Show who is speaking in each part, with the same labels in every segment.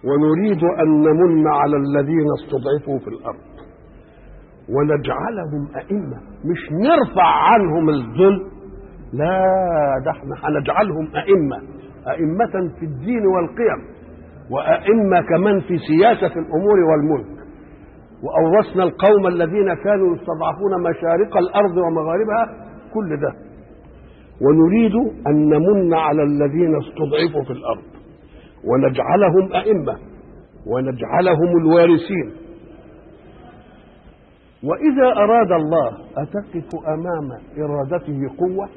Speaker 1: ونريد أن نمن على الذين استضعفوا في الأرض ونجعلهم أئمة مش نرفع عنهم الذل لا ده احنا هنجعلهم أئمة أئمة في الدين والقيم وأئمة كمان في سياسة الأمور والملك وأورثنا القوم الذين كانوا يستضعفون مشارق الأرض ومغاربها كل ده ونريد أن نمن على الذين استضعفوا في الأرض ونجعلهم أئمة ونجعلهم الوارثين وإذا أراد الله أتقف أمام إرادته قوة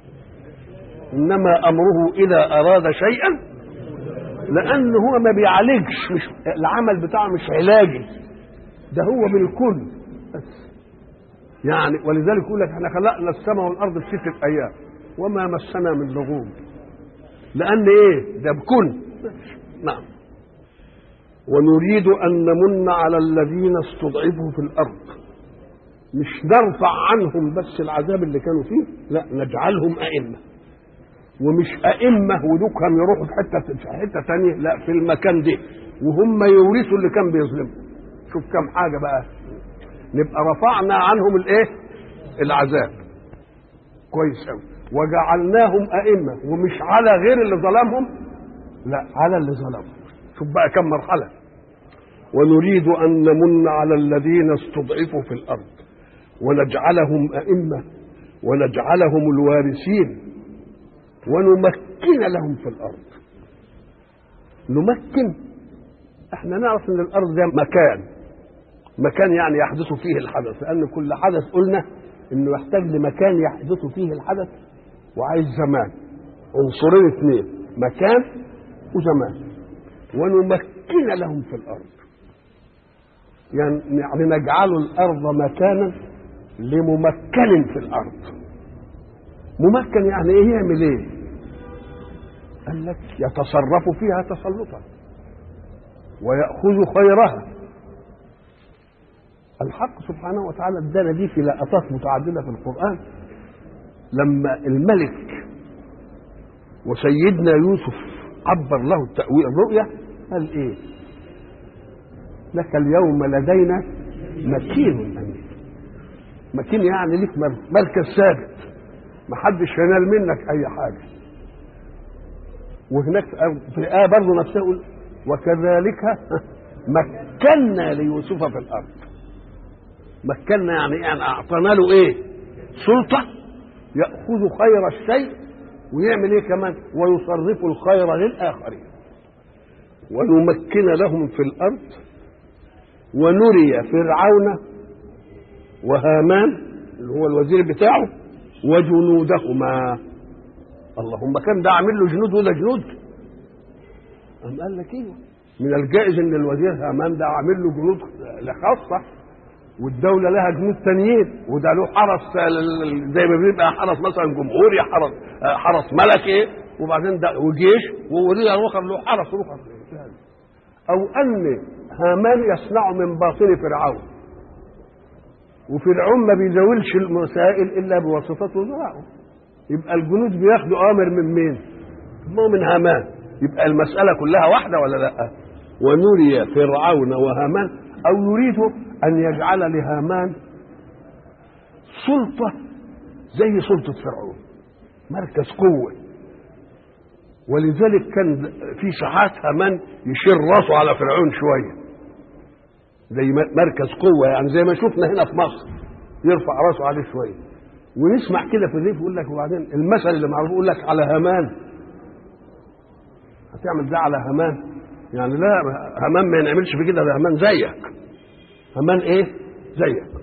Speaker 1: إنما أمره إذا أراد شيئا لأنه هو ما بيعالجش مش العمل بتاعه مش علاجي ده هو بالكل بس يعني ولذلك يقول لك احنا خلقنا السماء والأرض في ستة أيام وما مسنا من لغوب لأن إيه ده بكل نعم ونريد أن نمن على الذين استضعفوا في الأرض مش نرفع عنهم بس العذاب اللي كانوا فيه لا نجعلهم أئمة ومش أئمة ودوكهم يروحوا في حتة في حتة تانية لا في المكان ده وهم يورثوا اللي كان بيظلمهم شوف كم حاجة بقى نبقى رفعنا عنهم الايه العذاب كويس قوي وجعلناهم أئمة ومش على غير اللي ظلمهم لا على اللي ظلمهم شوف بقى كم مرحلة ونريد أن نمن على الذين استضعفوا في الأرض ونجعلهم أئمة ونجعلهم الوارثين ونمكن لهم في الأرض نمكن احنا نعرف ان الأرض ده مكان مكان يعني يحدث فيه الحدث لأن كل حدث قلنا انه يحتاج لمكان يحدث فيه الحدث وعايز زمان عنصرين اثنين مكان وزمان ونمكن لهم في الأرض يعني يعني نجعل الأرض مكانا لممكن في الأرض ممكن يعني ايه يعمل ايه قال لك يتصرف فيها تسلطا ويأخذ خيرها الحق سبحانه وتعالى ادانا دي في لقطات متعددة في القرآن لما الملك وسيدنا يوسف عبر له التأويل الرؤيا قال ايه لك اليوم لدينا مكين أمين مكين يعني ليك مركز ثابت محدش ينال منك اي حاجه وهناك في الآية برضه نفسها يقول وكذلك مكنا ليوسف في الأرض مكنا يعني يعني أعطانا له إيه؟ سلطة يأخذ خير الشيء ويعمل إيه كمان؟ ويصرف الخير للآخرين ونمكن لهم في الأرض ونري فرعون وهامان اللي هو الوزير بتاعه وجنودهما اللهم كان ده عامل له جنود ولا جنود قام قال لك ايوه من الجائز ان الوزير هامان ده عامل له جنود خاصه والدوله لها جنود تانيين وده له حرس زي ما بيبقى حرس مثلا جمهوري حرس حرس ملكي وبعدين ده وجيش وولي الاخر له حرس اخر او ان هامان يصنع من باطن فرعون وفرعون ما بيزاولش المسائل الا بواسطه وزرائه يبقى الجنود بياخدوا اوامر من مين؟ ما من هامان يبقى المساله كلها واحده ولا لا؟ ونري فرعون وهامان او يريد ان يجعل لهامان سلطه زي سلطه فرعون مركز قوه ولذلك كان في ساعات هامان يشير راسه على فرعون شويه زي مركز قوه يعني زي ما شفنا هنا في مصر يرفع راسه عليه شويه ونسمع كده في الريف يقول لك وبعدين المثل اللي معروف يقول لك على هامان هتعمل ده على هامان يعني لا هامان ما ينعملش في كده ده هامان زيك هامان ايه زيك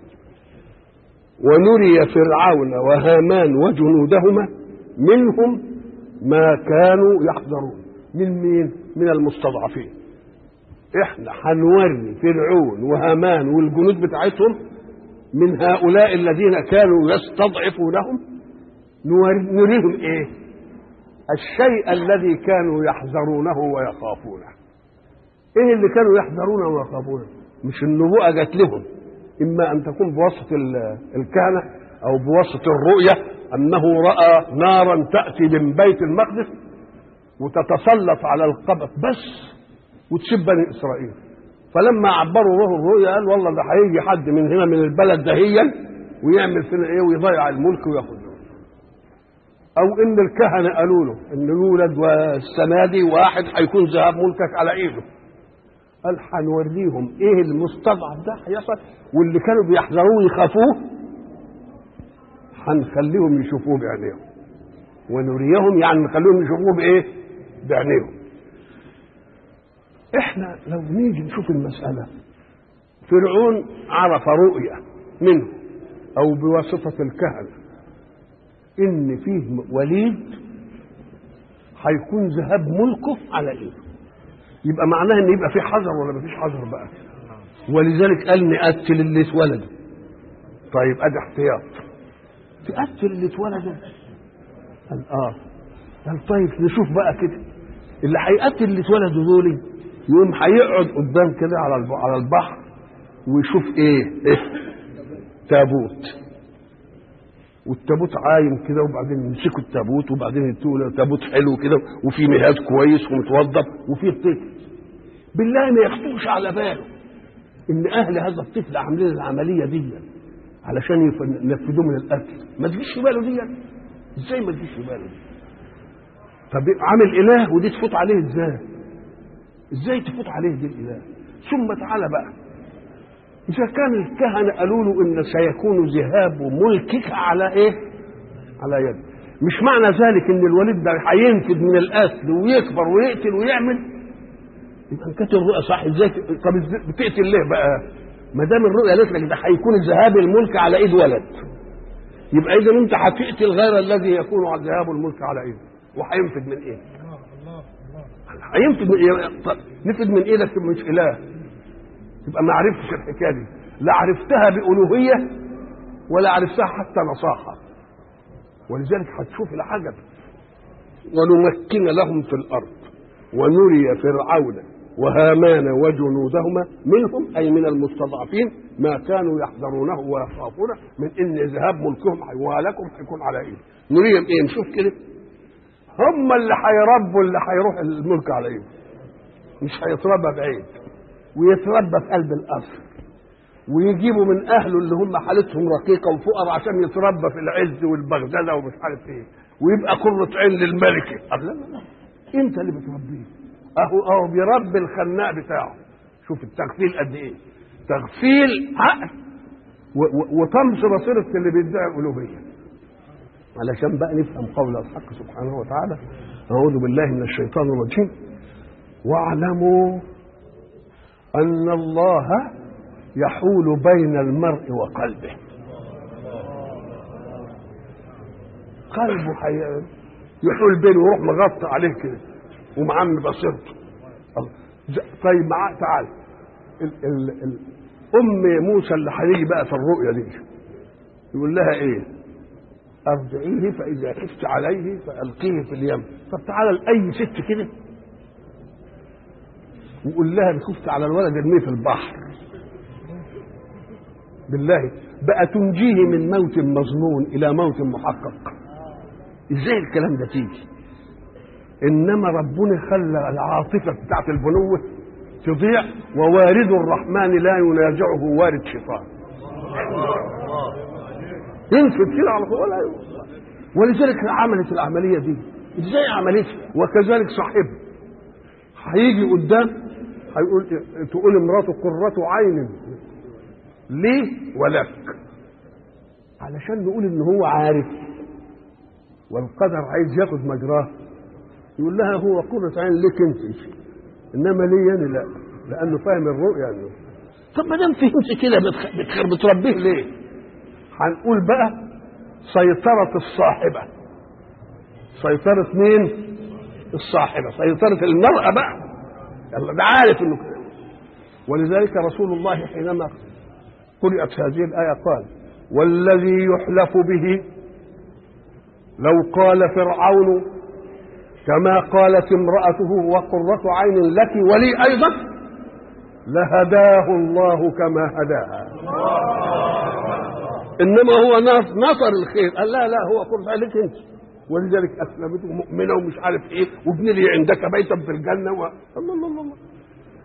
Speaker 1: ونري فرعون وهامان وجنودهما منهم ما كانوا يحذرون من مين من المستضعفين احنا هنوري فرعون وهامان والجنود بتاعتهم من هؤلاء الذين كانوا يستضعفونهم نريهم ايه الشيء الذي كانوا يحذرونه ويخافونه ايه اللي كانوا يحذرونه ويخافونه مش النبوءة جات لهم اما ان تكون بواسطة الكهنة او بواسطة الرؤية انه رأى نارا تأتي من بيت المقدس وتتسلط على القبر بس وتسيب بني اسرائيل فلما عبروا له الرؤيا قال والله ده هيجي حد من هنا من البلد دهيا ويعمل فينا ايه ويضيع الملك وياخد او ان الكهنه قالوا له ان يولد والسنه دي واحد هيكون ذهب ملكك على ايده قال هنوريهم ايه المستضعف ده هيحصل واللي كانوا بيحذروه يخافوه هنخليهم يشوفوه بعينيهم ونريهم يعني نخليهم يشوفوه بايه بعينيهم احنا لو نيجي نشوف المساله فرعون عرف رؤيه منه او بواسطه الكهنه ان فيه وليد هيكون ذهاب ملكه على ايده يبقى معناها ان يبقى في حذر ولا مفيش حذر بقى ولذلك قال نقتل اللي اتولدوا طيب ادي احتياط تقتل اللي اتولدوا قال اه قال طيب نشوف بقى كده اللي هيقتل اللي اتولدوا دول يقوم هيقعد قدام كده على الب- على البحر ويشوف ايه, إيه؟ تابوت والتابوت عايم كده وبعدين يمسكوا التابوت وبعدين يدوا له تابوت حلو كده وفي مهاد كويس ومتوضب وفيه طفل بالله ما يخطوش على باله ان اهل هذا الطفل عاملين العمليه دي علشان يف- ينفذوه من القتل ما تجيش في باله دي ازاي ما تجيش في باله دي طب عامل اله ودي تفوت عليه ازاي ازاي تفوت عليه دي الاله ثم تعالى بقى إذا كان الكهنة قالوا له إن سيكون ذهاب ملكك على إيه؟ على يد مش معنى ذلك إن الوليد ده هينفذ من القتل ويكبر ويقتل ويعمل يبقى إن كانت الرؤيا صح إزاي ت- طب إزاي بتقتل ليه بقى؟ ما دام الرؤيا قالت لك ده هيكون ذهاب الملك على إيد ولد يبقى إذا أنت هتقتل غير الذي يكون على ذهاب الملك على إيده وهينفذ من إيه؟ هينفذ من إيه؟ طب نفذ من إيدك مش إله يبقى ما عرفتش الحكايه دي لا عرفتها بألوهية ولا عرفتها حتى نصاحة ولذلك هتشوف العجب ونمكن لهم في الأرض ونري فرعون وهامان وجنودهما منهم أي من المستضعفين ما كانوا يحذرونه ويخافونه من إن ذهاب ملكهم وهلكهم هيكون على إيه نريهم إيه نشوف كده هم اللي هيربوا اللي هيروح الملك على إيه مش هيتربى بعيد ويتربى في قلب القصر ويجيبوا من اهله اللي هم حالتهم رقيقه وفقر عشان يتربى في العز والبغدله ومش عارف ايه ويبقى قرة عين للملكه قال لا لا لا انت اللي بتربيه اهو اهو بيربي الخناق بتاعه شوف التغفيل قد ايه تغفيل عقل و- و- وطمس بصيره اللي بيدعي الالوهيه علشان بقى نفهم قول الحق سبحانه وتعالى اعوذ بالله من الشيطان الرجيم واعلموا أن الله يحول بين المرء وقلبه قلبه حي... يحول بينه ويروح مغطى عليه كده ومعمي بصيرته الله. ز- طيب معاه تعال ال... ال... ال... أم موسى اللي هيجي بقى في الرؤيا دي يقول لها إيه؟ أرجعيه فإذا خفت عليه فألقيه في اليم طب تعالى لأي ست كده وقول لها ان خفت على الولد ارميه في البحر بالله بقى تنجيه من موت مظنون الى موت محقق ازاي الكلام ده تيجي انما ربنا خلى العاطفه بتاعت البنوه تضيع ووارد الرحمن لا ينازعه وارد شيطان ينفذ كده على طول ولا يوصل. ولذلك عملت العمليه دي ازاي عملتها وكذلك صاحبه هيجي قدام هيقول تقول امراته قرة عين ليه ولك علشان نقول ان هو عارف والقدر عايز ياخد مجراه يقول لها هو قرة عين ليك انت انما ليه انا لا لانه فاهم الرؤيا انه طب ما دام فهمت كده بتخ- بتخ- بتربيه ليه؟ هنقول بقى سيطرة الصاحبة سيطرة مين؟ الصاحبة سيطرة المرأة بقى يلا ده عارف انه كده ولذلك رسول الله حينما قرأت هذه الآية قال والذي يحلف به لو قال فرعون كما قالت امرأته وقرة عين لك ولي أيضا لهداه الله كما هداها إنما هو نص- نصر الخير قال لا لا هو قرة عين لك أنت ولذلك أسلمته مؤمنة ومش عارف إيه وابن لي عندك بيتا في الجنة و... الله الله الله الله.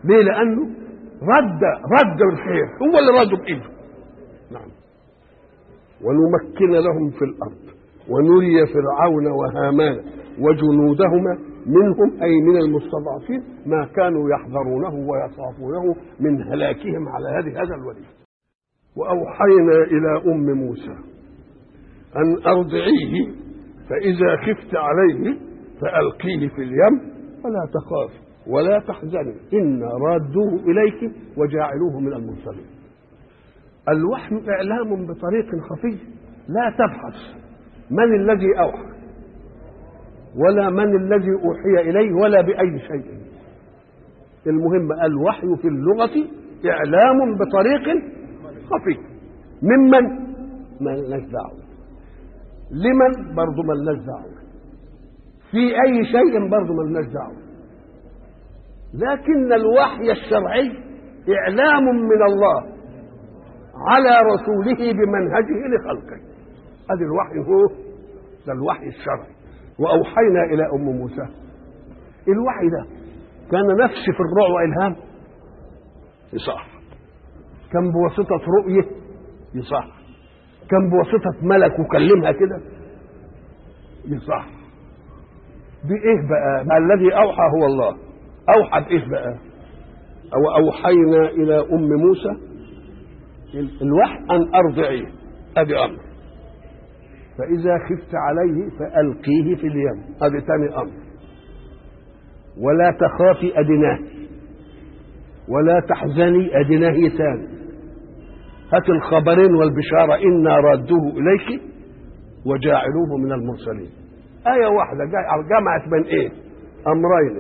Speaker 1: ليه لانه رد رد الخير هو اللي رده بايده نعم ونمكن لهم في الارض ونري فرعون وهامان وجنودهما منهم اي من المستضعفين ما كانوا يحذرونه ويخافونه من هلاكهم على هذه هذا الولي واوحينا الى ام موسى ان ارضعيه فاذا خفت عليه فالقيه في اليم ولا تخافي ولا تحزني إنا رادوه إليك وجاعلوه من المرسلين الوحي إعلام بطريق خفي لا تبحث من الذي أوحى ولا من الذي أوحي إليه ولا بأي شيء المهم الوحي في اللغة إعلام بطريق خفي ممن ما لناش دعوة لمن برضه ما لناش دعوة في أي شيء برضه ما لناش دعوة لكن الوحي الشرعي إعلام من الله على رسوله بمنهجه لخلقه هذا الوحي هو ده الوحي الشرعي وأوحينا إلى أم موسى الوحي ده كان نفس في الرعب وإلهام يصح كان بواسطة رؤية يصح كان بواسطة ملك وكلمها كده يصح بإيه بقى ما الذي أوحى هو الله أوحى بإيه بقى أو أوحينا إلى أم موسى الوحي أن أرضعيه أدي أمر فإذا خفت عليه فألقيه في اليم أدي ثاني أمر ولا تخافي أدناه ولا تحزني أدناه ثاني هات الخبرين والبشارة إنا رادوه إليك وجاعلوه من المرسلين آية واحدة جمعت بين إيه أمرين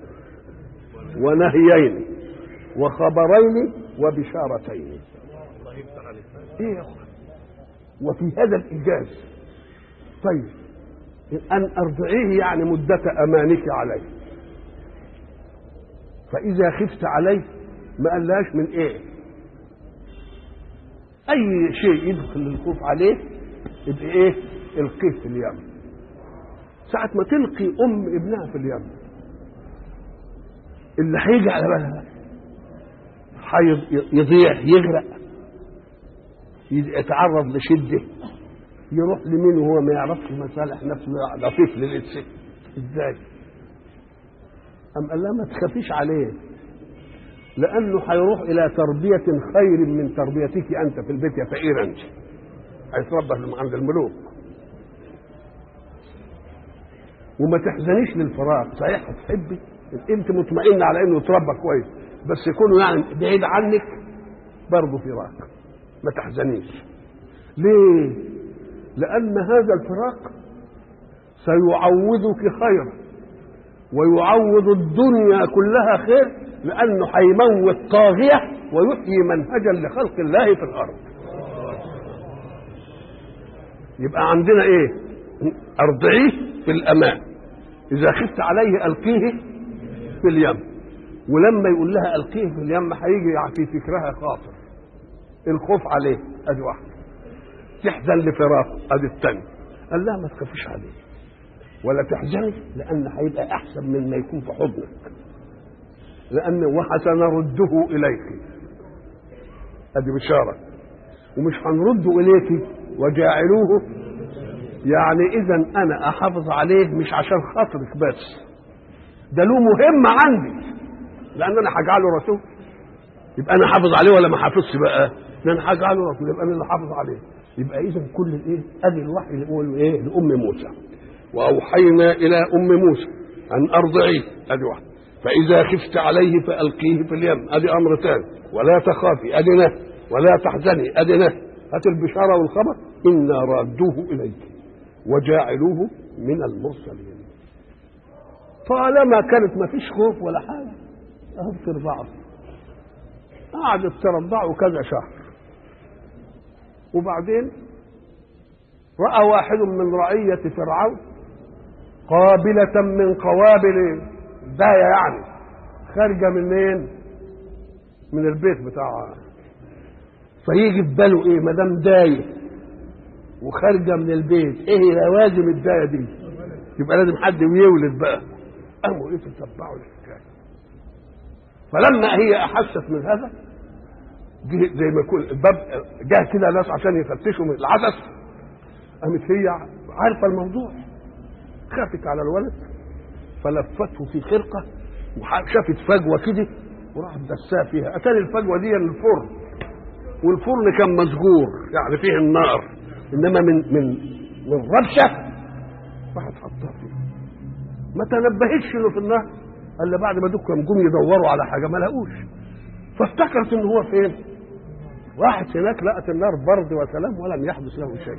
Speaker 1: ونهيين وخبرين وبشارتين ايه يا اخوان وفي هذا الايجاز طيب ان ارضعيه يعني مده امانك عليه فاذا خفت عليه ما قالهاش من ايه اي شيء يدخل الخوف عليه يبقى ايه القيه في اليم ساعة ما تلقي أم ابنها في اليم اللي هيجي على بالها يضيع يغرق يتعرض لشده يروح لمين وهو ما يعرفش مصالح نفسه ده طفل لسه ازاي؟ أم قال لها ما تخافيش عليه لأنه هيروح إلى تربية خير من تربيتك أنت في البيت يا فقير أنت هيتربى عند الملوك وما تحزنيش للفراق صحيح هتحبي انت مطمئنه على انه يتربى كويس بس يكونوا يعني بعيد عنك برضه فراق ما تحزنيش ليه لان هذا الفراق سيعوضك خيرا ويعوض الدنيا كلها خير لانه هيموت طاغيه ويحيي منهجا لخلق الله في الارض يبقى عندنا ايه ارضعيه في الامان اذا خفت عليه القيه في اليم ولما يقول لها القيه في اليم هيجي في فكرها خاطر الخوف عليه ادي واحده تحزن لفراقه ادي الثاني قال لها ما تخافيش عليه ولا تحزني لان هيبقى احسن من ما يكون في حضنك لان وسنرده اليك ادي بشاره ومش هنرده اليك وجاعلوه يعني اذا انا احافظ عليه مش عشان خاطرك بس ده له مهمه عندي لان انا هجعله رسول يبقى انا حافظ عليه ولا ما حافظش بقى ده انا هجعله رسول يبقى انا اللي حافظ عليه يبقى اذا كل الايه ادي الوحي اللي هو ايه لام موسى واوحينا الى ام موسى ان ارضعيه ادي واحد فاذا خفت عليه فالقيه في اليم ادي امر ثاني ولا تخافي ادي نه ولا تحزني ادي نه هات البشاره والخبر انا رادوه اليك وجاعلوه من المرسلين طالما كانت ما فيش خوف ولا حاجه اهو بترضعه قعدت ترضعه كذا شهر وبعدين راى واحد من رعيه فرعون قابله من قوابل دايه يعني خارجه منين من البيت بتاعها فيجي في باله ايه ما دام دايه وخارجه من البيت ايه لوازم الدايه دي يبقى لازم حد يولد بقى قاموا ايه تتبعوا الحكايه فلما هي احست من هذا جه زي ما يكون الباب جه كده ناس عشان يفتشوا من العدس قامت هي عارفه الموضوع خافت على الولد فلفته في خرقه وشافت فجوه كده وراحت دساه فيها اتاري الفجوه دي الفرن والفرن كان مسجور يعني فيه النار انما من من من ربشه راحت حطها فيه ما تنبهتش انه في النار الا بعد ما دكم جم يدوروا على حاجه ما لقوش فافتكرت ان هو فين راحت هناك لقت النار برد وسلام ولم يحدث له شيء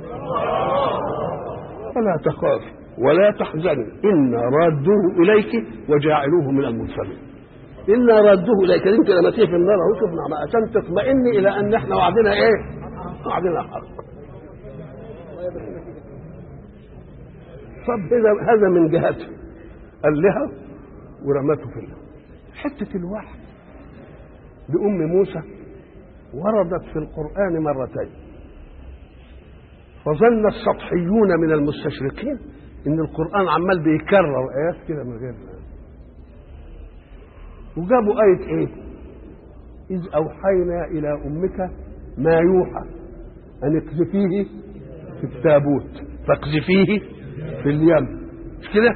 Speaker 1: فلا تخاف ولا تحزني إنا رادوه إليك وجاعلوه من المرسلين إنا رادوه إليك أنت لما تيجي في النار أهو شفنا عشان تطمئني إلى أن إحنا وعدنا إيه؟ وعدنا حق طب هذا هذا من جهته قال لها ورمته في الله حتة الوحي لأم موسى وردت في القرآن مرتين فظن السطحيون من المستشرقين ان القرآن عمال بيكرر آيات كده من غير وجابوا آية إيه؟ إذ أوحينا إلى أمك ما يوحى أن اقذفيه في التابوت فاقذفيه في اليم مش كده؟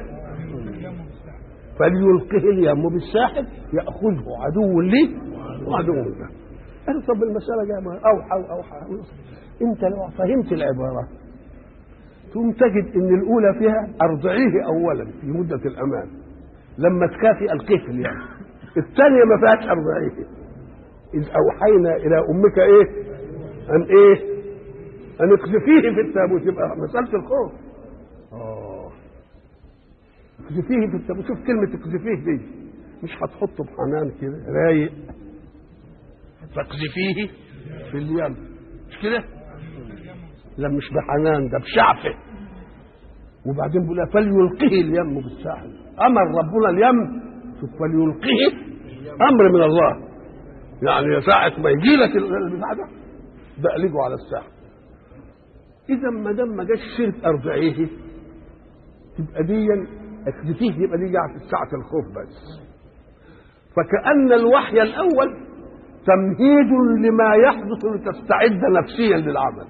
Speaker 1: فليلقه اليم بالساحل يأخذه عدو لي وعدو له قال طب المسألة جاية ما أوحى وأوحى أنت لو فهمت العبارة ثم تجد ان الاولى فيها ارضعيه اولا في مده الامان لما تكافي القيه في اليم الثانيه ما فيهاش ارضعيه اذ اوحينا الى امك ايه ان ايه ان اقذفيه في التابوت يبقى مساله الخوف اه اقذفيه في التابوت شوف كلمه اقذفيه دي مش هتحطه بحنان كده رايق فاقذفيه في اليم مش كده لا مش بحنان ده بشعفه وبعدين بيقول فليلقه اليم بالساحل امر ربنا اليم شوف فليلقه امر من الله يعني ساعة ما يجي لك البتاع ده بقلبه على الساحل اذا ما دام ما جاش سيره ارجعيه تبقى دي اكذفيه يبقى دي جايه في ساعه الخوف بس فكأن الوحي الأول تمهيد لما يحدث لتستعد نفسيا للعمل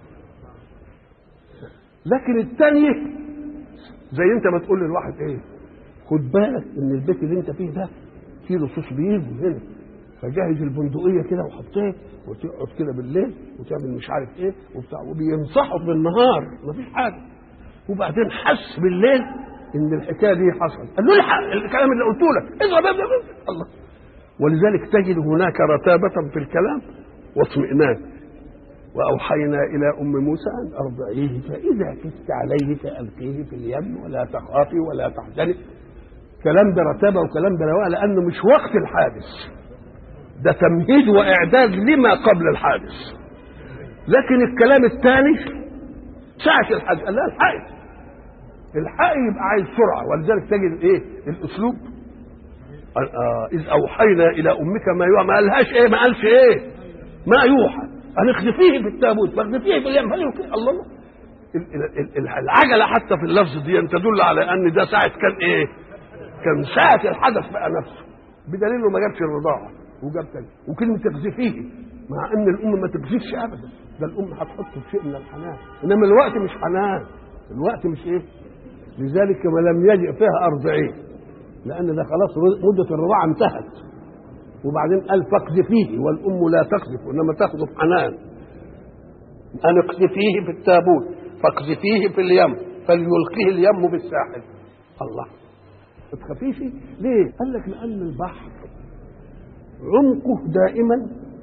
Speaker 1: لكن الثانية زي انت ما تقول للواحد ايه خد بالك ان البيت اللي انت فيه ده فيه لصوص بيجوا هنا فجهز البندقية كده وحطيه وتقعد كده بالليل وتعمل مش عارف ايه وبتاع وبينصحوا بالنهار مفيش حاجة وبعدين حس بالليل ان الحكايه دي حصلت قال له الحق الكلام اللي قلته لك اضرب اضرب الله ولذلك تجد هناك رتابة في الكلام واطمئنان وأوحينا إلى أم موسى أن أرضعيه فإذا كست عليه فألقيه في اليم ولا تخافي ولا تحزني كلام ده رتابة وكلام ده رواء لأنه مش وقت الحادث ده تمهيد وإعداد لما قبل الحادث لكن الكلام الثاني ساعة الحادث قال لا الحقي الحقي يبقى عايز سرعة ولذلك تجد إيه الأسلوب آه إذ أوحينا إلى أمك ما يوحى ما قالهاش إيه ما قالش إيه ما يوحى أن اخذفيه في التابوت فاخذفيه في اليم فليلقي الله الله العجلة حتى في اللفظ دي تدل على أن ده ساعة كان إيه كان ساعة الحدث بقى نفسه بدليل إنه ما جابش الرضاعة وجاب تاني وكلمة تقذفيه مع أن الأم ما تقذفش أبدا ده الأم هتحط في شيء من الحنان إنما الوقت مش حنان الوقت مش إيه لذلك ما لم يجئ فيها أرضعين لأن ده خلاص مدة الرضاعة انتهت وبعدين قال فاقذفيه والأم لا تقذف إنما تقذف حنان أن اقذفيه في التابوت فاقذفيه في اليم فليلقيه اليم بالساحل الله ما تخافيش ليه؟ قال لك لأن البحر عمقه دائما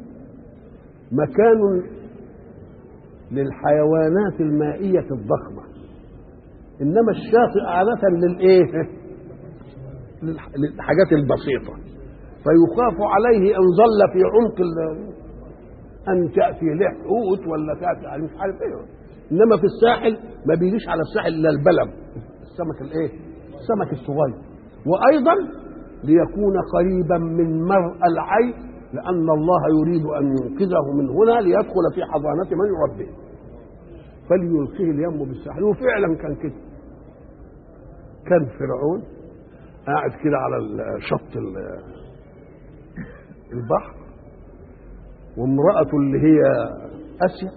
Speaker 1: مكان للحيوانات المائية الضخمة إنما الشاطئ عادة للإيه؟ للحاجات البسيطة فيخاف عليه ان ظل في عمق ان تاتي له حوت ولا تاتي مش عارف ايه انما في الساحل ما بيجيش على الساحل الا البلم السمك الايه؟ السمك الصغير وايضا ليكون قريبا من مرء العين لان الله يريد ان ينقذه من هنا ليدخل في حضانه من يربيه فليلقيه اليم بالساحل وفعلا كان كده كان فرعون قاعد كده على شط البحر وامرأته اللي هي آسيا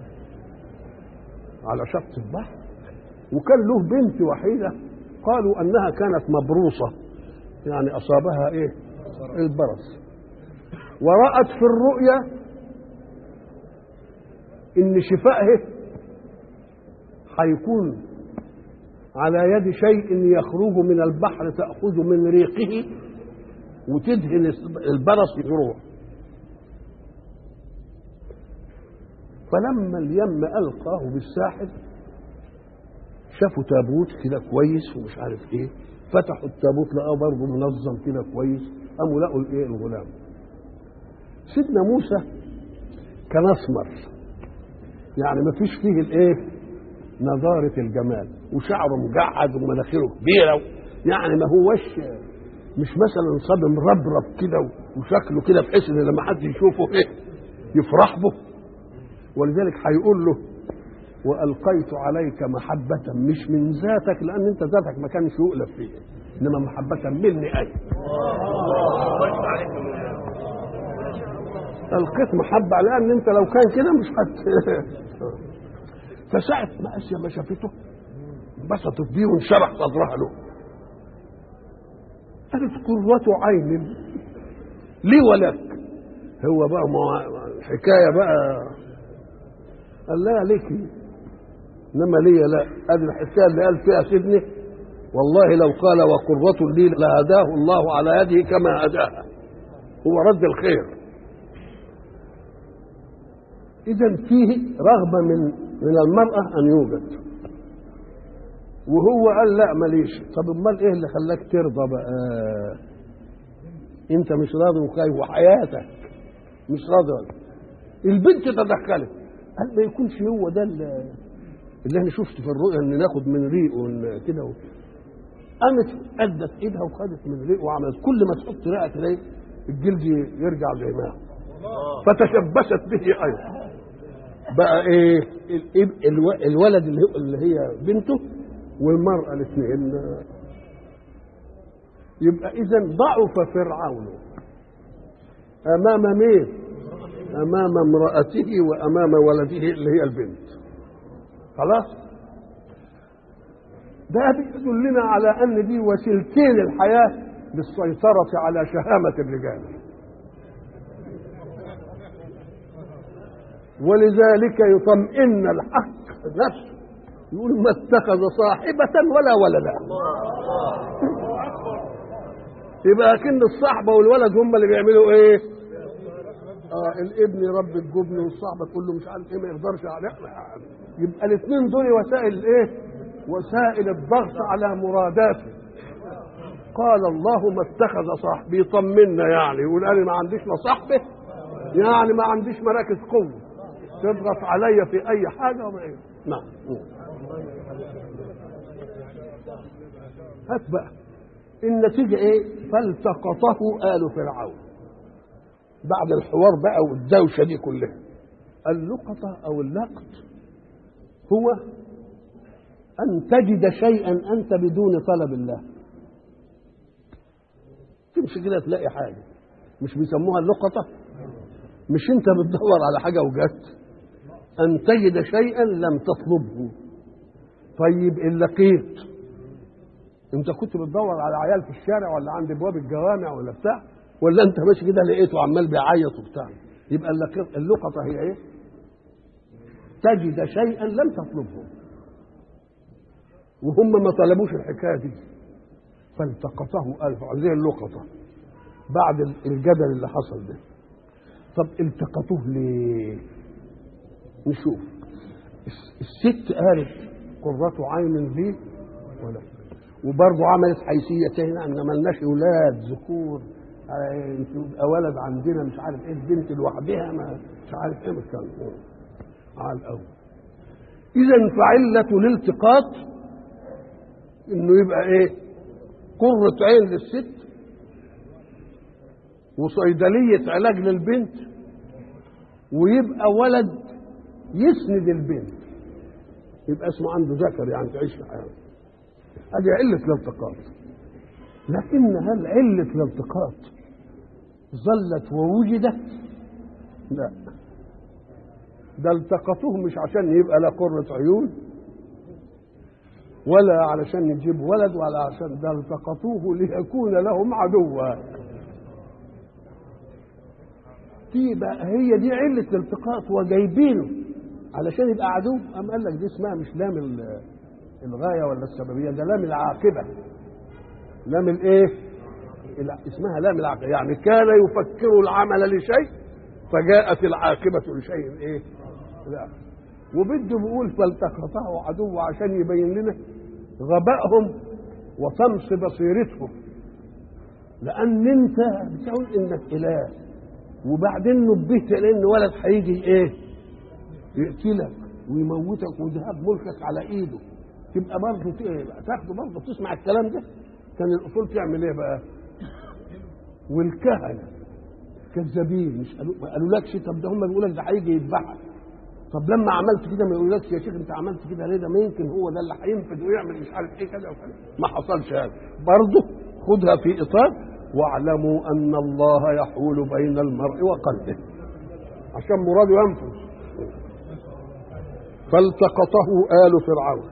Speaker 1: على شط البحر وكان له بنت وحيدة قالوا أنها كانت مبروصة يعني أصابها إيه البرص ورأت في الرؤيا إن شفائه هيكون على يد شيء يخرج من البحر تأخذ من ريقه وتدهن البرص يروح فلما اليم ألقاه بالساحل شافوا تابوت كده كويس ومش عارف ايه فتحوا التابوت لقاه برضه منظم كده كويس قاموا لقوا الايه الغلام سيدنا موسى كان اسمر يعني ما فيش فيه الايه نضارة الجمال وشعره مجعد ومناخيره كبيرة يعني ما هوش مش مثلا صبي مربرب كده وشكله كده بحيث ان لما حد يشوفه ايه يفرح به ولذلك هيقول له والقيت عليك محبه مش من ذاتك لان انت ذاتك ما كانش يؤلف فيه انما محبه مني انا القيت محبه لان انت لو كان كده مش هت فساعة ما اسيا ما شافته انبسطت بيه وانشرح صدرها له قالت قرة عين لي ولك هو بقى ما حكايه بقى قال لا لك انما لي لا هذه الحكايه اللي قال فيها سيدني والله لو قال وقرة لي لهداه الله على يده كما هداها هو رد الخير اذا فيه رغبه من من المراه ان يوجد وهو قال لا ماليش طب امال ايه اللي خلاك ترضى بقى انت مش راضي وخايف وحياتك مش راضي البنت تدخلت هل ما يكونش هو ده اللي اللي انا شفته في الرؤيا ان ناخد من ريقه كده و... قامت ادت ايدها وخدت من ريقه وعملت كل ما تحط ريقها تلاقي الجلد يرجع زي ما هو فتشبثت به ايضا بقى ايه الو... الولد اللي, هو اللي هي بنته والمراه الاثنين يبقى اذا ضعف فرعون امام مين امام امراته وامام ولده اللي هي البنت خلاص ده بيدلنا على ان دي وسيلتين الحياه للسيطره على شهامه الرجال ولذلك يطمئن الحق نفسه يقول ما اتخذ صاحبة ولا ولدا يبقى كن الصحبة والولد هم اللي بيعملوا ايه اه الابن يربي الجبن والصحبة كله مش عارف ايه ما يقدرش عليه يبقى الاثنين دول وسائل ايه وسائل الضغط على مراداته قال الله ما اتخذ صاحبي يطمنا يعني يقول انا ما عنديش لا صاحبه يعني ما عنديش مراكز قوه تضغط عليا في اي حاجه وما إيه. نعم هات بقى النتيجه ايه فالتقطه ال فرعون بعد الحوار بقى والدوشه دي كلها اللقطه او اللقط هو ان تجد شيئا انت بدون طلب الله تمشي كده تلاقي حاجه مش بيسموها اللقطه مش انت بتدور على حاجه وجدت ان تجد شيئا لم تطلبه طيب ان لقيت انت كنت بتدور على عيال في الشارع ولا عند ابواب الجوامع ولا بتاع ولا انت ماشي كده لقيته عمال بيعيط وبتاع يبقى اللقطه هي ايه تجد شيئا لم تطلبه وهم ما طلبوش الحكايه دي فالتقطه الف زي اللقطه بعد الجدل اللي حصل ده طب التقطوه ليه نشوف الست قالت قرة عين لي ولا وبرضه عملت حيثية هنا ان ملناش اولاد ذكور يبقى ولد عندنا مش عارف ايه البنت لوحدها ما مش عارف ايه مش على الاول اذا فعلة الالتقاط انه يبقى ايه قرة عين للست وصيدلية علاج للبنت ويبقى ولد يسند البنت يبقى اسمه عنده ذكر يعني تعيش في حياته هذه علة الالتقاط لكن هل علة الالتقاط ظلت ووجدت لا ده التقطوه مش عشان يبقى لا قرة عيون ولا علشان يجيب ولد ولا عشان ده التقطوه ليكون لهم عدوا دي بقى هي دي علة الالتقاط وجايبينه علشان يبقى عدو أم قال لك دي اسمها مش لام ال- الغاية ولا السببية ده لام العاقبة لام الايه؟ الع- اسمها لام العاقبة يعني كان يفكر العمل لشيء فجاءت العاقبة لشيء ايه؟ لا وبده بيقول فالتقطه عدو عشان يبين لنا غبائهم وطمس بصيرتهم لان انت بتقول انك اله وبعدين نبهت لان ولد هيجي ايه يقتلك ويموتك ويذهب ملكك على ايده تبقى برضه ت- تاخده برضه تسمع الكلام ده كان الاصول تعمل ايه بقى والكهنه كذابين مش قالوا ما قالولكش طب ده هم بيقولوا لك ده هيجي يذبحك طب لما عملت كده ما يقولكش يا شيخ انت عملت كده ليه ده ما يمكن هو ده اللي هينفذ ويعمل مش عارف ايه كذا وكذا ما حصلش هذا برضه خدها في اطار واعلموا ان الله يحول بين المرء وقلبه عشان مراده ينفذ فالتقطه آل فرعون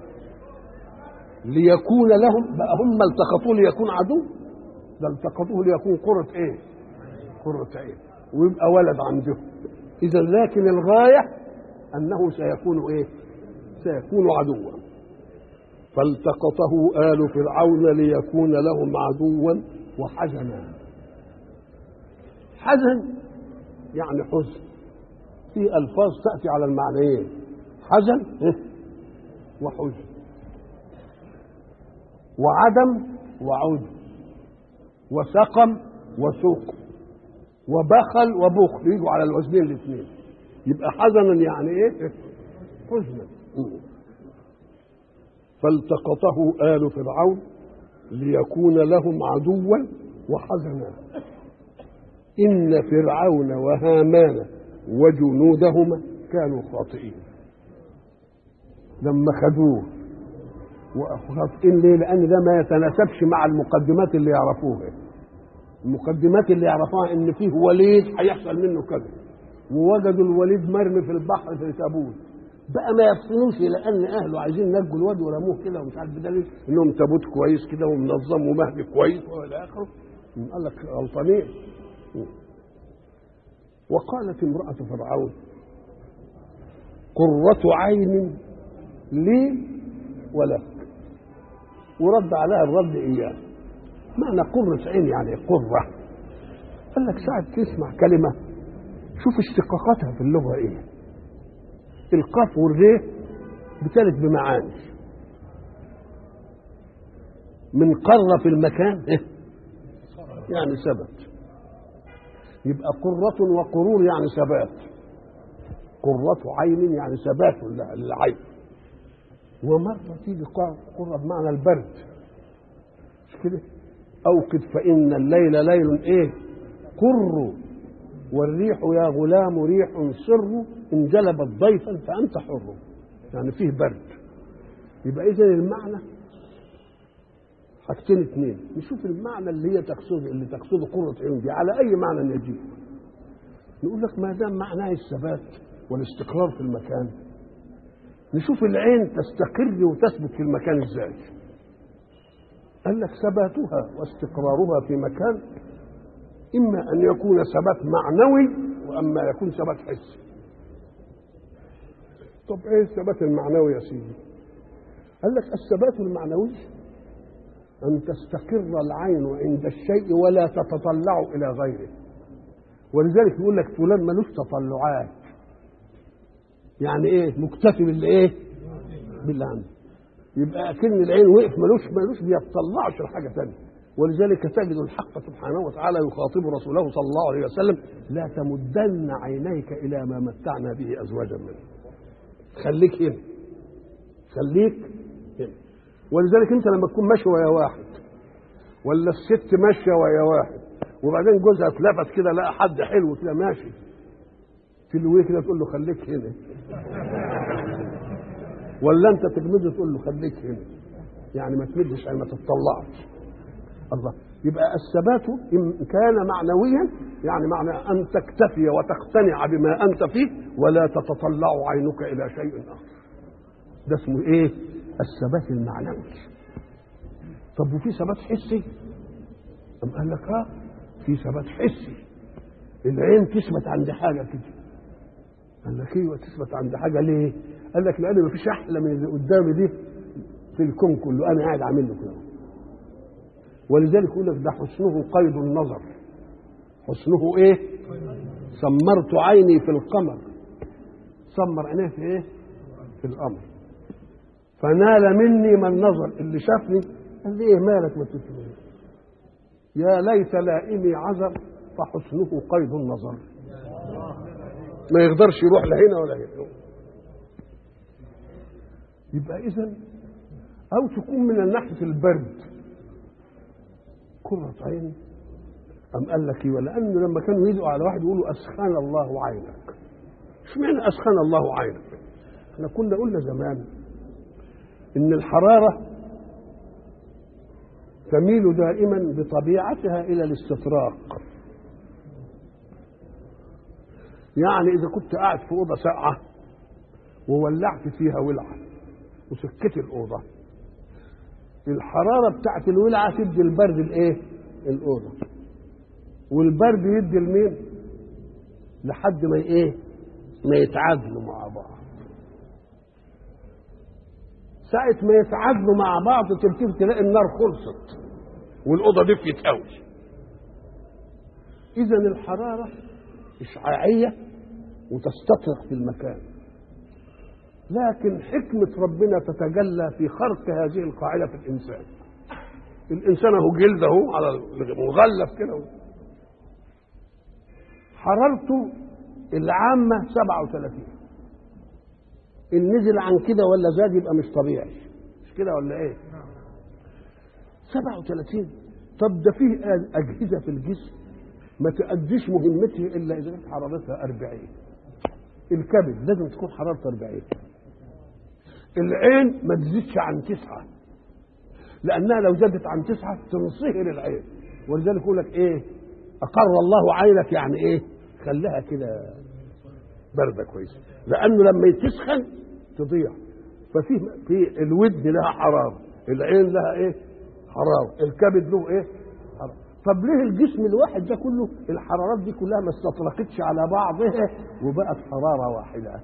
Speaker 1: ليكون لهم بقى هم التقطوه ليكون عدو ده التقطوه ليكون قرة ايه؟ قرة عين ويبقى ولد عندهم إذا لكن الغاية أنه سيكون إيه؟ سيكون عدوا فالتقطه آل فرعون ليكون لهم عدوا وحزنا حزن يعني حزن في ألفاظ تأتي على المعنيين حزن إيه؟ وحزن وعدم وعود وسقم وسوق وبخل وبخل يجوا على الوزنين الاثنين يبقى حزنا يعني ايه حزنا فالتقطه آل فرعون ليكون لهم عدوا وحزنا إن فرعون وهامان وجنودهما كانوا خاطئين لما خدوه وخاطئين ليه؟ لأن ده ما يتناسبش مع المقدمات اللي يعرفوها المقدمات اللي يعرفوها ان فيه وليد هيحصل منه كذا ووجدوا الوليد مرمي في البحر في تابوت بقى ما يفصلوش الى ان اهله عايزين نجوا الواد ورموه كده ومش عارف بدليل انهم تابوت كويس كده ومنظم ومهدي كويس والى اخره قال لك غلطانين وقالت امرأة فرعون قرة عين لي ولك ورد عليها الرد إياه معنى قرة عين يعني قرة قال لك ساعة تسمع كلمة شوف اشتقاقاتها في اللغة ايه القاف والري بتلت بمعاني من قر في المكان إيه؟ يعني ثبت يبقى قرة وقرور يعني ثبات قرة عين يعني ثبات للعين ومرة تيجي قرة بمعنى البرد مش كده أوقد فإن الليل ليل إيه قر والريح يا غلام ريح سر إن جلبت ضيفا فأنت حر يعني فيه برد يبقى إذا المعنى حاجتين اثنين نشوف المعنى اللي هي تقصد اللي تقصده قرة عيون دي على أي معنى يجيب نقول لك ما دام معناه الثبات والاستقرار في المكان نشوف العين تستقر وتثبت في المكان ازاي قال لك ثباتها واستقرارها في مكان إما أن يكون ثبات معنوي وأما يكون ثبات حسي طب إيه الثبات المعنوي يا سيدي قال لك الثبات المعنوي أن تستقر العين عند الشيء ولا تتطلع إلى غيره ولذلك يقول لك فلان ملوش تطلعات يعني ايه مكتفي باللي ايه باللي عنده يبقى اكن العين وقف ملوش ملوش بيطلعش لحاجه ثانيه ولذلك تجد الحق سبحانه وتعالى يخاطب رسوله صلى الله عليه وسلم لا تمدن عينيك الى ما متعنا به ازواجا منه خليك هنا خليك هنا ولذلك انت لما تكون ماشي ويا واحد ولا الست ماشيه ويا واحد وبعدين جوزها اتلفت كده لقى حد حلو كده ماشي تلويه كده تقول له خليك هنا ولا انت تجمده تقول له خليك هنا يعني ما تمدش يعني ما تطلعش الله يبقى الثبات إن كان معنويا يعني معنى أن تكتفي وتقتنع بما أنت فيه ولا تتطلع عينك إلى شيء آخر ده اسمه إيه الثبات المعنوي طب وفي ثبات حسي أم قال لك اه في ثبات حسي العين تثبت عند حاجة كده قال لك ايوه تثبت عند حاجة ليه قال لك لأن مفيش أحلى من اللي قدامي دي في الكون كله أنا قاعد عامل له كده ولذلك يقول لك ده حسنه قيد النظر حسنه ايه سمرت عيني في القمر سمر عينيه في ايه في القمر فنال مني من نظر اللي شافني قال لي ايه مالك ما تشوفني يا ليت لائمي عذر فحسنه قيد النظر ما يقدرش يروح لهنا ولا هنا يبقى اذا او تكون من ناحيه البرد قرة عين أم قال لك ايوه لأنه لما كانوا يدعوا على واحد يقولوا أسخن الله عينك اشمعنى أسخن الله عينك احنا كنا قلنا زمان إن الحرارة تميل دائما بطبيعتها إلى الاستطراق يعني إذا كنت قاعد في أوضة ساقعة وولعت فيها ولعة وسكت الأوضة الحراره بتاعت الولعه تدي البرد الايه الاوضه والبرد يدي لمين لحد ما ايه ما يتعادلوا مع بعض ساعة ما يتعادلوا مع بعض تلتف تلاقي النار خلصت والأوضة دفيت قوي إذا الحرارة إشعاعية وتستطرق في المكان لكن حكمة ربنا تتجلى في خرق هذه القاعدة في الإنسان الإنسان هو جلده على مغلف كده حرارته العامة 37 إن نزل عن كده ولا زاد يبقى مش طبيعي مش كده ولا إيه؟ 37 طب ده فيه أجهزة في الجسم ما تأديش مهمتها إلا إذا كانت حرارتها 40 الكبد لازم تكون حرارته 40 العين ما تزيدش عن تسعة لأنها لو زادت عن تسعة تنصهر العين ولذلك يقول لك إيه أقر الله عينك يعني إيه خليها كده باردة كويسة لأنه لما تسخن تضيع ففي في الودن لها حرارة العين لها إيه حرارة الكبد له إيه حرارة طب ليه الجسم الواحد ده كله الحرارات دي كلها ما استطرقتش على بعضها وبقت حرارة واحدة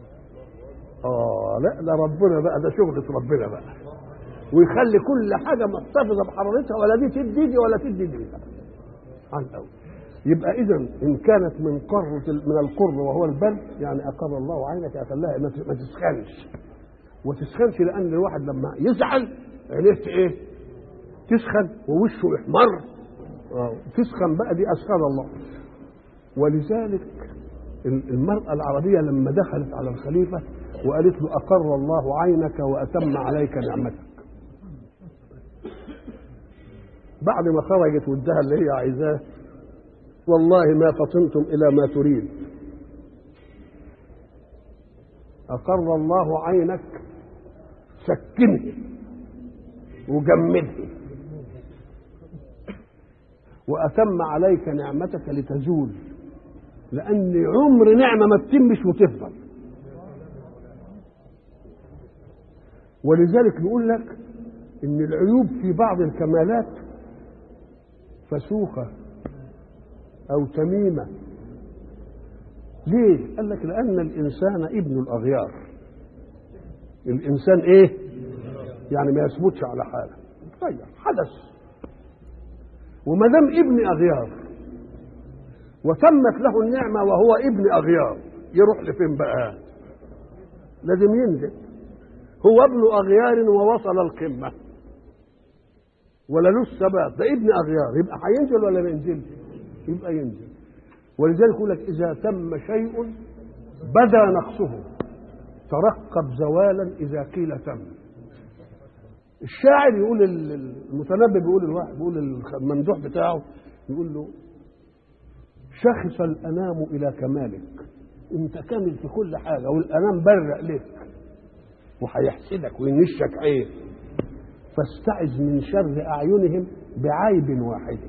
Speaker 1: اه لا ده ربنا بقى ده شغلة ربنا بقى ويخلي كل حاجة محتفظة بحرارتها ولا دي تدي دي ولا تدي دي عن الأول يبقى إذا إن كانت من قرة من القر وهو البرد يعني أقر الله عينك أخلاها ما تسخنش وتسخنش لأن الواحد لما يزعل عينيه إيه؟ تسخن ووشه يحمر تسخن بقى دي أسخن الله ولذلك المرأة العربية لما دخلت على الخليفة وقالت له أقر الله عينك وأتم عليك نعمتك بعد ما خرجت وادها اللي هي عايزاه والله ما فطنتم إلى ما تريد أقر الله عينك سكنه وجمده وأتم عليك نعمتك لتزول لأن عمر نعمة ما بتمش وتفضل ولذلك نقول لك ان العيوب في بعض الكمالات فسوخة او تميمة ليه قال لك لان الانسان ابن الاغيار الانسان ايه يعني ما يثبتش على حاله يتغير حدث وما دام ابن اغيار وتمت له النعمه وهو ابن اغيار يروح لفين بقى لازم ينزل هو ابن اغيار ووصل القمه ولا له الثبات ده ابن اغيار يبقى هينزل ولا ما ينزلش يبقى ينزل ولذلك يقول لك اذا تم شيء بدا نقصه ترقب زوالا اذا قيل تم الشاعر يقول المتنبي بيقول الواحد بيقول الممدوح بتاعه يقول له شخص الانام الى كمالك انت كامل في كل حاجه والانام برق لك وهيحسدك وينشك عين فاستعذ من شر اعينهم بعيب واحد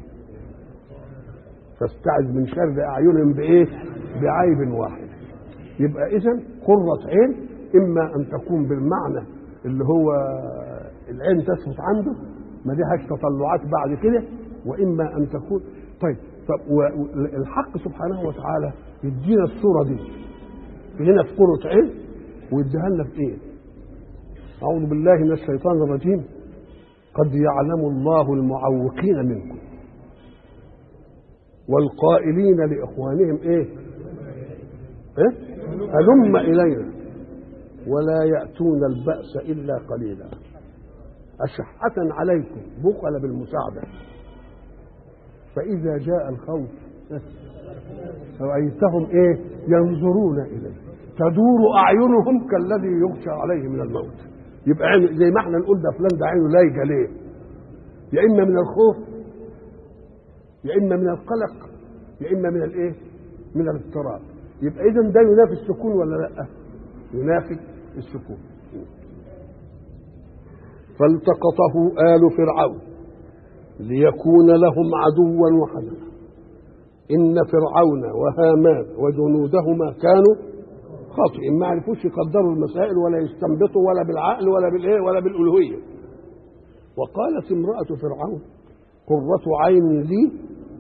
Speaker 1: فاستعذ من شر اعينهم بايه بعيب واحد يبقى اذا قرة عين اما ان تكون بالمعنى اللي هو العين تثبت عنده ما لهاش تطلعات بعد كده واما ان تكون طيب طب والحق سبحانه وتعالى يدينا الصوره دي هنا في قرة عين ويديها لنا في ايه؟ أعوذ بالله من الشيطان الرجيم قد يعلم الله المعوقين منكم والقائلين لإخوانهم إيه؟ إيه؟ هلم إلينا ولا يأتون البأس إلا قليلا أشحة عليكم بخل بالمساعدة فإذا جاء الخوف رأيتهم إيه؟ ينظرون إليه تدور أعينهم كالذي يغشى عليه من الموت يبقى عين زي ما احنا نقول ده فلان ده عينه لايقة ليه؟ يا إما من الخوف يا إما من القلق يا إما من الإيه؟ من الاضطراب يبقى إذا ده ينافي السكون ولا لأ؟ ينافي السكون فالتقطه آل فرعون ليكون لهم عدوا وحزنا إن فرعون وهامان وجنودهما كانوا خاطئين ما عرفوش يقدروا المسائل ولا يستنبطوا ولا بالعقل ولا بالايه ولا بالالوهيه وقالت امراه فرعون قرة عين لي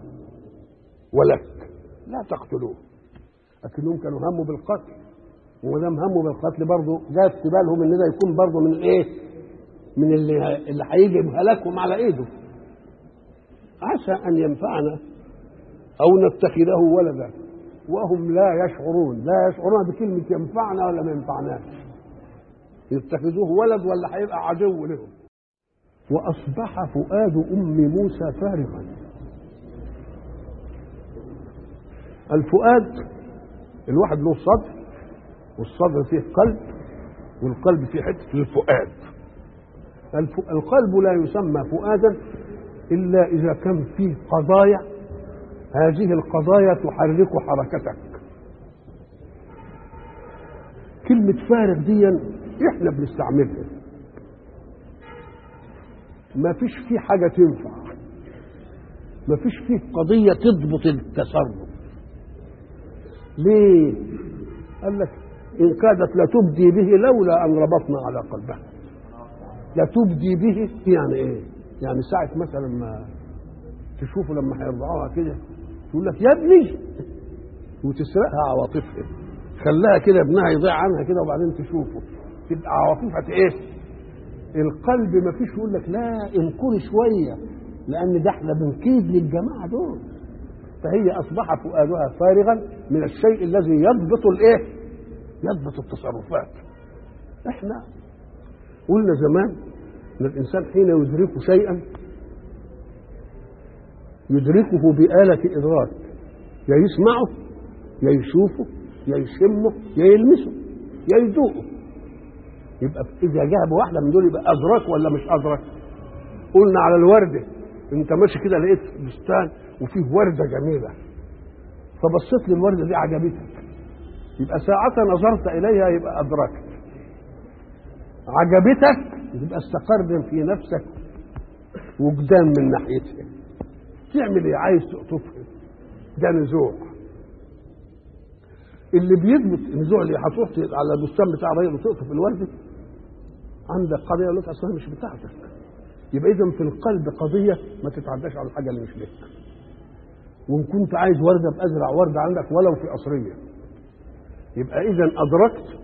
Speaker 1: ولك لا تقتلوه لكنهم كانوا هموا بالقتل وما دام هموا بالقتل برضه جات في بالهم ان ده يكون برضه من ايه؟ من اللي اللي هيجي هلاكهم على ايده عسى ان ينفعنا او نتخذه ولدا وهم لا يشعرون لا يشعرون بكلمة ينفعنا ولا ما ينفعناش يتخذوه ولد ولا هيبقى عدو لهم وأصبح فؤاد أم موسى فارغا الفؤاد الواحد له صدر والصدر فيه قلب والقلب فيه حتة الفؤاد القلب لا يسمى فؤادا إلا إذا كان فيه قضايا هذه القضايا تحرك حركتك كلمة فارغ دي احنا بنستعملها ما فيش فيه حاجة تنفع ما فيش فيه قضية تضبط التصرف ليه قال لك إن كادت لتبدي به لولا أن ربطنا على قلبها لتبدي به يعني إيه يعني ساعة مثلا ما تشوفوا لما هيرضعوها كده تقول لك يا ابني وتسرقها عواطفها خلاها كده ابنها يضيع عنها كده وبعدين تشوفه تبقى عواطفها ايه؟ القلب ما فيش يقول لك لا انكري شويه لان ده احنا بنكيد للجماعه دول فهي اصبح فؤادها فارغا من الشيء الذي يضبط الايه؟ يضبط التصرفات احنا قلنا زمان ان الانسان حين يدرك شيئا يدركه بآلة إدراك يا يسمعه يا يشوفه يا يشمه يا يلمسه يا يذوقه يبقى إذا جاب واحدة من دول يبقى أدرك ولا مش أدرك قلنا على الوردة أنت ماشي كده لقيت بستان وفيه وردة جميلة فبصيت للوردة دي عجبتك يبقى ساعة نظرت إليها يبقى أدركت عجبتك يبقى استقر في نفسك وجدان من ناحيتها تعمل ايه عايز تقطفها ده نزوع اللي بيثبت النزوع اللي هتروح على البستان بتاع الراجل وتقطف الورده عندك قضيه يقول لك اصلا مش بتاعتك يبقى اذا في القلب قضيه ما تتعداش على الحاجه اللي مش لك وان كنت عايز ورده بازرع ورده عندك ولو في قصريه يبقى اذا ادركت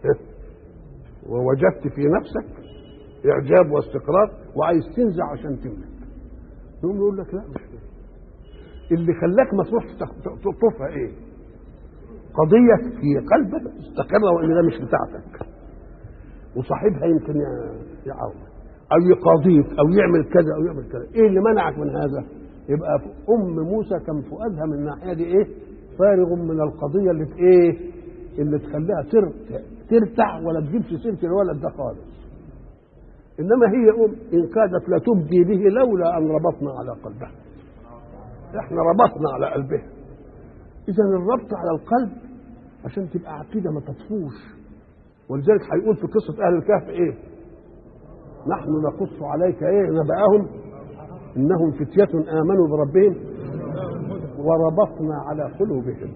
Speaker 1: ووجدت في نفسك اعجاب واستقرار وعايز تنزع عشان تملك يقوم يقول لك لا مش كده اللي خلاك ما تروحش تقطفها ايه قضية في قلبك استقر وان ده مش بتاعتك وصاحبها يمكن يعاون او يقاضيك او يعمل كذا او يعمل كذا ايه اللي منعك من هذا يبقى ام موسى كان فؤادها من الناحيه دي ايه فارغ من القضيه اللي في ايه اللي تخليها ترتع ولا تجيبش سيره الولد ده خالص انما هي ام ان كادت لتبدي به لولا ان ربطنا على قلبها احنا ربطنا على قلبها اذا الربط على القلب عشان تبقى عقيده ما تطفوش ولذلك هيقول في قصه اهل الكهف ايه نحن نقص عليك ايه نبأهم انهم فتية امنوا بربهم وربطنا على قلوبهم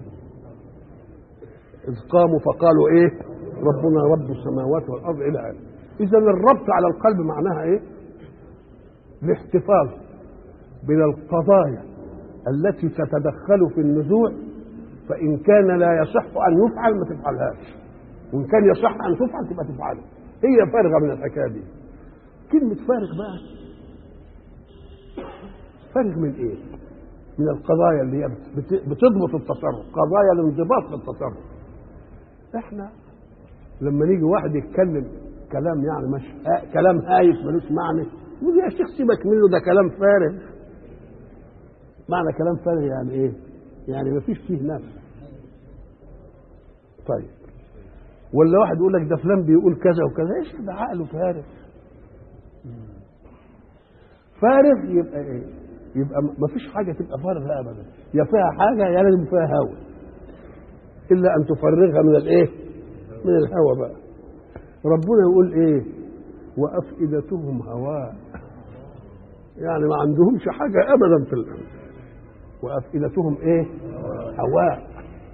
Speaker 1: اذ قاموا فقالوا ايه ربنا رب السماوات والارض الى اخره اذا الربط على القلب معناها ايه الاحتفاظ من القضايا التي تتدخل في النزوع فان كان لا يصح ان يفعل ما تفعلهاش وان كان يصح ان تفعل تبقى تفعلها هي فارغه من الحكايه دي كلمه فارغ بقى فارغ من ايه من القضايا اللي هي بت- بتضبط التصرف قضايا الانضباط في التصرف احنا لما نيجي واحد يتكلم كلام يعني مش آه كلام هايف ملوش معنى يقول يا شيخ سيبك منه ده كلام فارغ معنى كلام فارغ يعني ايه يعني مفيش فيه نفس طيب ولا واحد يقول لك ده فلان بيقول كذا وكذا ايش ده عقله فارغ فارغ يبقى ايه يبقى ما فيش حاجه تبقى فارغه ابدا يا فيها حاجه يا لازم فيها هوى الا ان تفرغها من الايه من الهوى بقى ربنا يقول ايه وافئدتهم هواء يعني ما عندهمش حاجه ابدا في الارض وافئدتهم ايه هواء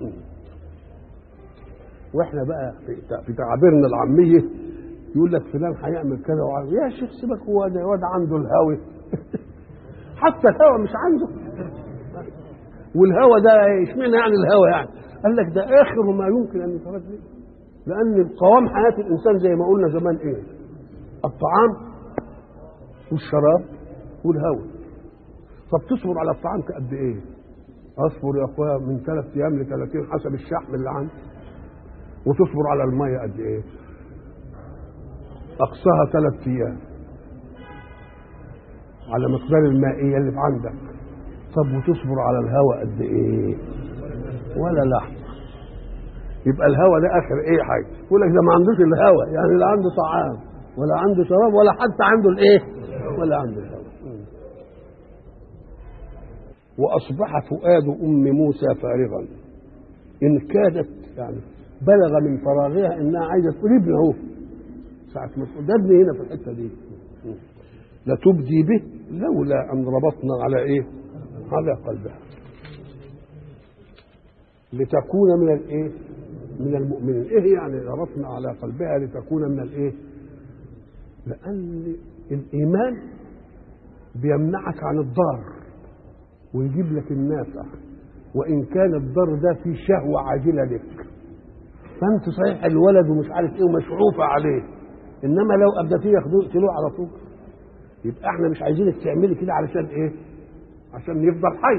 Speaker 1: واحنا بقى في في تعابيرنا العاميه يقول لك فلان هيعمل كذا وعمل يا شيخ سيبك هو ده واد عنده الهوى حتى الهوى مش عنده والهوى ده اشمعنى يعني الهوى يعني قال لك ده اخر ما يمكن ان يترد به لان قوام حياه الانسان زي ما قلنا زمان ايه الطعام والشراب والهوى طب تصبر على الطعام قد ايه اصبر يا اخويا من ثلاث ايام ل 30 حسب الشحم اللي عندي وتصبر على الميه قد ايه اقصاها ثلاث ايام على مقدار المائيه اللي في عندك طب وتصبر على الهواء قد ايه ولا لحظه يبقى الهواء ده اخر ايه حاجه يقول لك ده ما عندوش الهواء يعني لا عنده طعام ولا عنده شراب ولا حتى عنده الايه ولا عنده الهواء واصبح فؤاد ام موسى فارغا ان كادت يعني بلغ من فراغها انها عايزه تقول ابني اهو ساعه ما تقول ده ابني هنا في الحته دي لتبدي به لولا ان ربطنا على ايه؟ على قلبها لتكون من الايه؟ من المؤمنين، ايه يعني ربطنا على قلبها لتكون من الايه؟ لان الايمان بيمنعك عن الضار ويجيب لك النافع وان كان الضر ده فيه شهوه عاجله لك فانت صحيح الولد ومش عارف ايه ومشعوفه عليه انما لو ابدتيه ياخدوه يقتلوه على طول يبقى احنا مش عايزينك تعملي كده علشان ايه؟ عشان يفضل حي.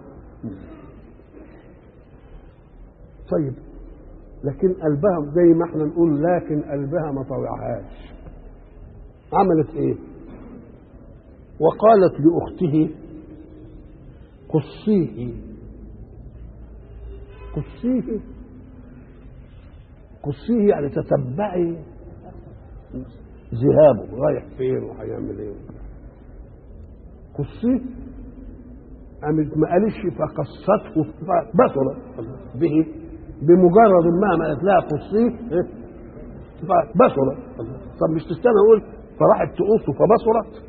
Speaker 1: طيب لكن قلبها زي ما احنا نقول لكن قلبها ما طوعهاش. عملت ايه؟ وقالت لاخته قصيه قصيه قصيه يعني تتبعي ذهابه رايح فين وهيعمل ايه قصيه قامت ما قالش فقصته فبصرت به بمجرد ما ما قالت لها قصيه إيه؟ فبصرت طب مش تستنى اقول فراحت تقصه فبصرت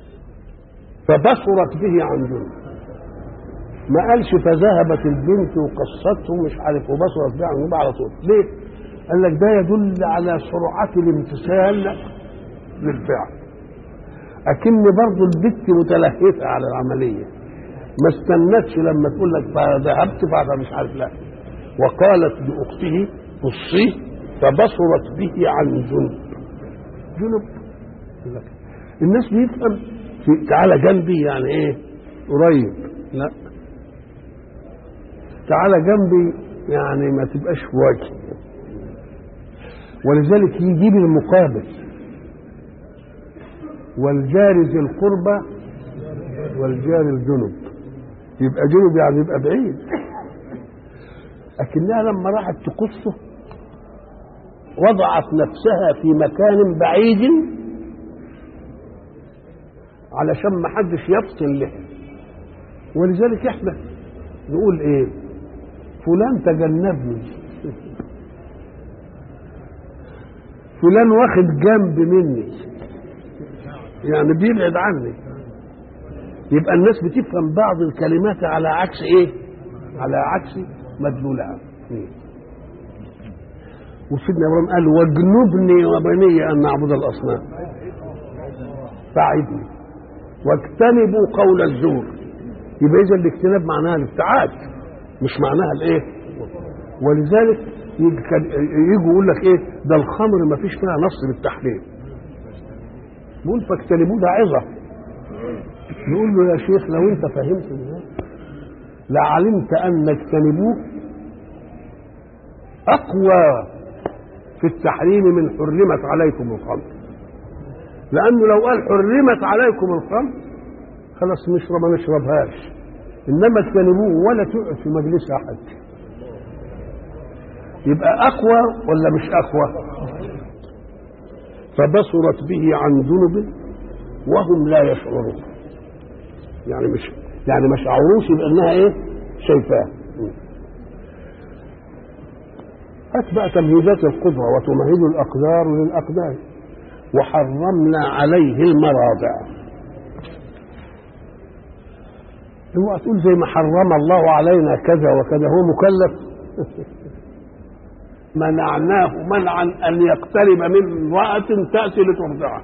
Speaker 1: فبصرت به عن جنب ما قالش فذهبت البنت وقصته مش عارف وبصرت به عن جنب على طول ليه؟ قال لك ده يدل على سرعة الامتثال للفعل أكن برضه البت متلهفة على العملية ما استنتش لما تقول لك فذهبت فهذا مش عارف لا وقالت لأخته قصيه فبصرت به عن جنب جنب الناس بيفهم في تعالى جنبي يعني ايه قريب لا تعالى جنبي يعني ما تبقاش في وجهي ولذلك يجيب المقابل والجار ذي القربى والجار الجنب يبقى جنب يعني يبقى بعيد لكنها لما راحت تقصه وضعت نفسها في مكان بعيد علشان ما حدش يفصل له ولذلك احنا نقول ايه فلان تجنبني فلان واخد جنب مني يعني بيبعد عني يبقى الناس بتفهم بعض الكلمات على عكس ايه على عكس مدلولها إيه؟ وسيدنا ابراهيم قال واجنبني وبني ان نعبد الاصنام فاعدني واجتنبوا قول الزور يبقى اذا الاجتناب معناها الابتعاد مش معناها الايه ولذلك يجوا يقول لك ايه ده الخمر ما فيش فيها نص بالتحريم بيقول فاجتنبوه ده عظه نقول له يا شيخ لو انت فهمت ازاي لعلمت ان اجتنبوه اقوى في التحريم من حرمت عليكم الخمر لانه لو قال حرمت عليكم الخمر خلاص نشرب ما نشربهاش انما اجتنبوه ولا تقعد في مجلس احد يبقى اقوى ولا مش اقوى فبصرت به عن ذنب وهم لا يشعرون يعني مش يعني ما شعروش بانها ايه شايفاه هات بقى تمهيدات القدرة وتمهد الأقدار للأقدار وحرمنا عليه المراضع اوعى تقول زي ما حرم الله علينا كذا وكذا هو مكلف منعناه منعا ان يقترب من امراه تاتي لترضعه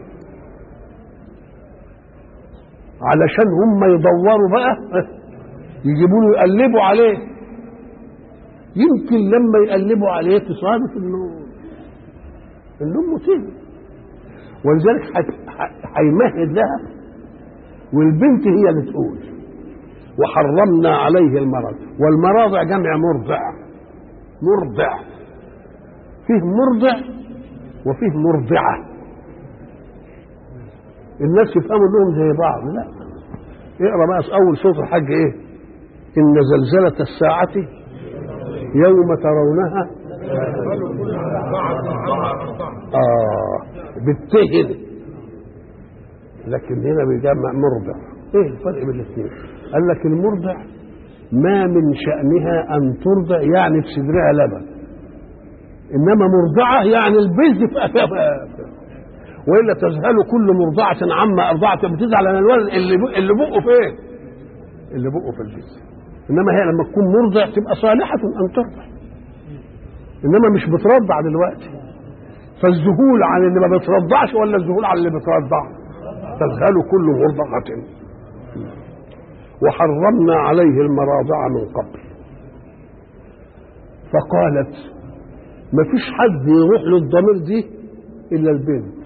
Speaker 1: علشان هم يدوروا بقى يجيبوا له يقلبوا عليه يمكن لما يقلبوا عليه تصادف انه انه متهم ولذلك هيمهد لها والبنت هي اللي تقول وحرمنا عليه المرض والمراضع جمع مرضع مرضع فيه مرضع وفيه مرضعة الناس يفهموا لهم زي بعض لا اقرا بقى في اول صوت الحج ايه ان زلزلة الساعة يوم ترونها اه بالتهن لكن هنا بيجمع مرضع ايه الفرق بين الاثنين قال لك المرضع ما من شأنها أن ترضع يعني في صدرها لبن إنما مرضعة يعني البز في أفافها وإلا تذهل كل مرضعة عما أرضعت بتزعل على الولد اللي اللي بقه فين؟ اللي بقه في البز إنما هي لما تكون مرضع تبقى صالحة أن ترضع إنما مش بترضع دلوقتي فالذهول عن اللي ما بترضعش ولا الذهول عن اللي بترضع تذهل كل مرضعة وحرمنا عليه المراضع من قبل فقالت ما فيش حد يروح له الضمير دي الا البنت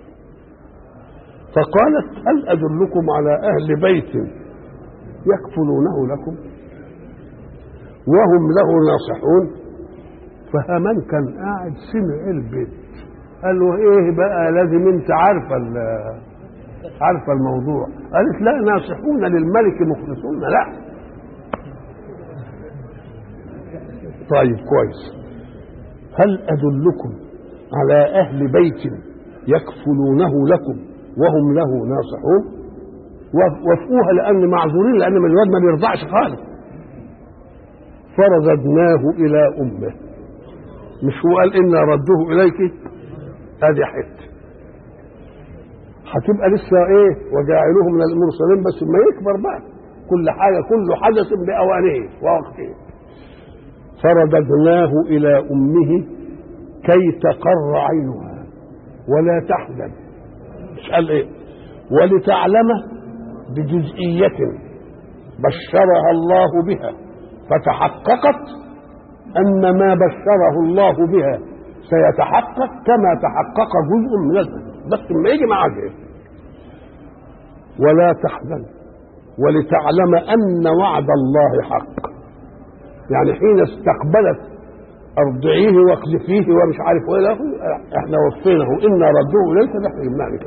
Speaker 1: فقالت هل ادلكم على اهل بيت يكفلونه لكم وهم له ناصحون فهمن كان قاعد سمع البنت قال له ايه بقى لازم انت عارفه عارفه الموضوع قالت لا ناصحون للملك مخلصون لا طيب كويس هل ادلكم على اهل بيت يكفلونه لكم وهم له ناصحون وافقوها لان معذورين لان من الواد ما بيرضعش خالص فرددناه الى امه مش هو قال انا ردوه اليك ادي حته هتبقى لسه ايه وجاعلوه من المرسلين بس ما يكبر بقى كل حاجه كل حدث باوانه ووقته فرددناه الى امه كي تقر عينها ولا تحزن مش قال ايه ولتعلم بجزئية بشرها الله بها فتحققت أن ما بشره الله بها سيتحقق كما تحقق جزء من الجزء بس ما يجي معاه ايه ولا تحزن ولتعلم ان وعد الله حق يعني حين استقبلت ارضعيه واقذفيه ومش عارف ايه له احنا وصيناه انا ردوه ليس نحن جبناه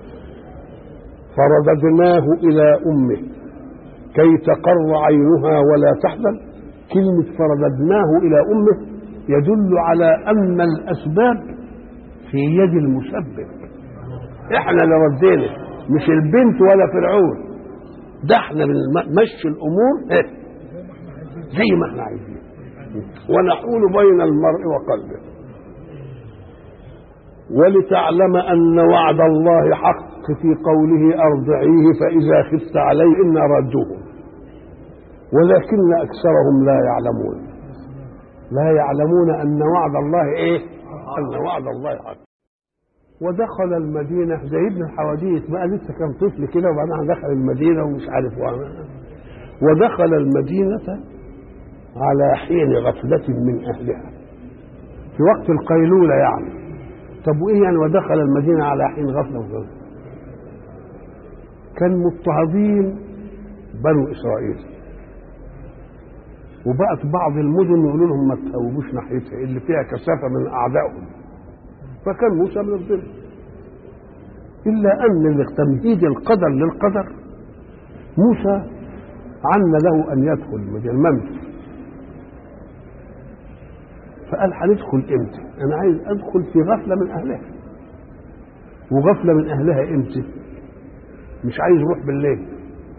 Speaker 1: فرددناه الى امه كي تقر عينها ولا تحزن كلمه فرددناه الى امه يدل على ان الاسباب في يد المسبب احنا اللي ردينا مش البنت ولا فرعون ده احنا بنمشي الامور ايه زي ما احنا عايزين ونحول بين المرء وقلبه ولتعلم ان وعد الله حق في قوله أرضعيه فإذا خفت عليه إن ردوه ولكن أكثرهم لا يعلمون لا يعلمون أن وعد الله إيه أن وعد الله حق ودخل المدينة زي ابن الحواديت بقى لسه كان طفل كده وبعدين دخل المدينة ومش عارف وعمل. ودخل المدينة على حين غفلة من أهلها في وقت القيلولة يعني طب وإيه يعني ودخل المدينة على حين غفلة وغفلة كان مضطهدين بنو إسرائيل وبقت بعض المدن يقولوا لهم ما تهوبوش ناحيتها اللي فيها كثافة من أعدائهم فكان موسى من الظل إلا أن تمهيد القدر للقدر موسى عن له أن يدخل المدينة الممشى فقال هندخل امتى؟ انا عايز ادخل في غفله من اهلها وغفله من اهلها امتى؟ مش عايز يروح بالليل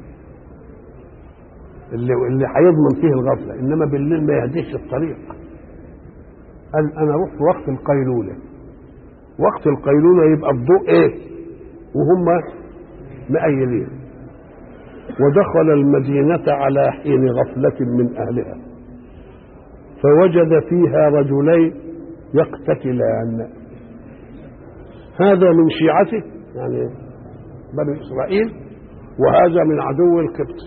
Speaker 1: اللي اللي هيضمن فيه الغفله انما بالليل ما يهديش الطريق قال انا اروح في وقت القيلوله وقت القيلوله يبقى الضوء ايه؟ وهم مأيلين ودخل المدينة على حين غفلة من أهلها فوجد فيها رجلين يقتتلان هذا من شيعته يعني بني اسرائيل وهذا من عدو القبط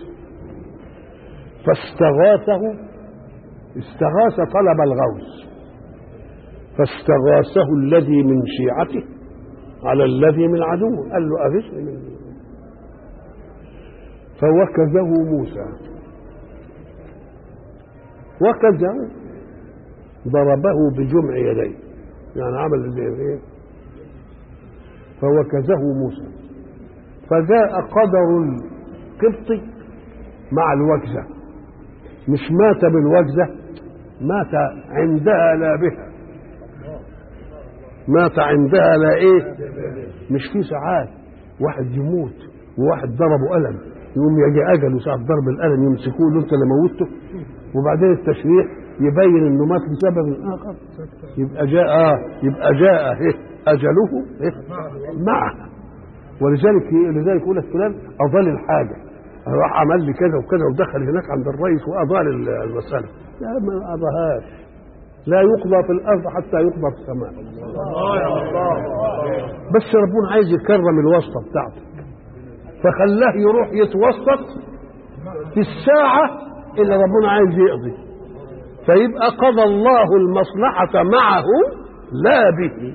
Speaker 1: فاستغاثه استغاث طلب الغوث فاستغاثه الذي من شيعته على الذي من عدوه قال له اغثني من فوكزه موسى وكزه ضربه بجمع يديه يعني عمل زي ايه فوكزه موسى فجاء قدر القبط مع الوكزة مش مات بالوكزة مات عندها لا بها مات عندها لا ايه مش في ساعات واحد يموت وواحد ضربه ألم يقوم يجي أجله ساعة ضرب الألم يمسكوه له أنت اللي موته وبعدين التشريح يبين انه مات بسبب اخر يبقى جاء آه يبقى جاء إيه اجله إيه معه ولذلك لذلك يقول لك فلان اضال الحاجه راح عمل لي كذا وكذا ودخل هناك عند الرئيس واضال المساله لا ما اضاهاش لا يقضى في الارض حتى يقضى في السماء بس ربنا عايز يكرم الواسطه بتاعته فخلاه يروح يتوسط في الساعه اللي ربنا عايز يقضي فيبقى قضى الله المصلحة معه لا به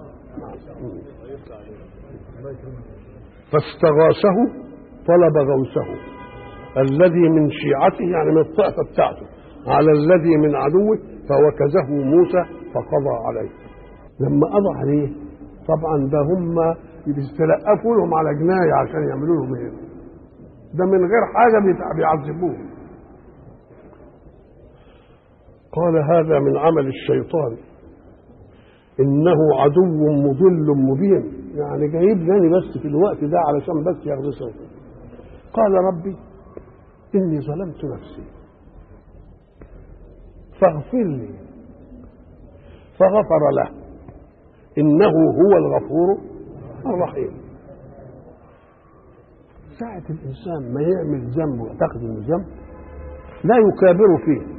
Speaker 1: فاستغاثه طلب غوثه الذي من شيعته يعني من الطائفة بتاعته على الذي من عدوه فوكزه موسى فقضى عليه لما قضى عليه طبعا ده هم بيستلقفوا لهم على جناية عشان يعملوا لهم ايه ده من غير حاجة بيعذبوه قال هذا من عمل الشيطان انه عدو مضل مبين يعني جايب لي بس في الوقت ده علشان بس ياخذ صوته قال ربي اني ظلمت نفسي فاغفر لي فغفر له انه هو الغفور الرحيم ساعة الإنسان ما يعمل ذنب ويعتقد إنه ذنب لا يكابر فيه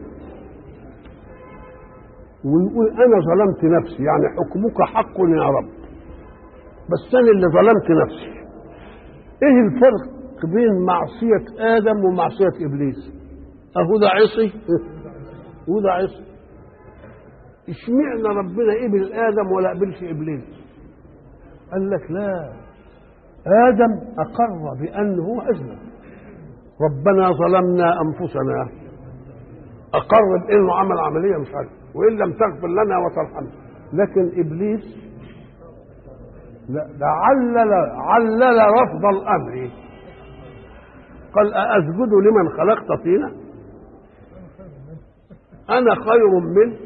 Speaker 1: ويقول انا ظلمت نفسي يعني حكمك حق يا رب بس انا اللي ظلمت نفسي ايه الفرق بين معصية ادم ومعصية ابليس اهو ده عصي وده عصي اشمعنى ربنا قبل ادم ولا قبلش ابليس قال لك لا ادم اقر بانه هو اذنب ربنا ظلمنا انفسنا اقر بانه عمل عمليه مش عارف وان لم تغفر لنا وترحمنا لكن ابليس لا ده علل علل رفض الامر قال أأسجد لمن خلقت طينا أنا خير منه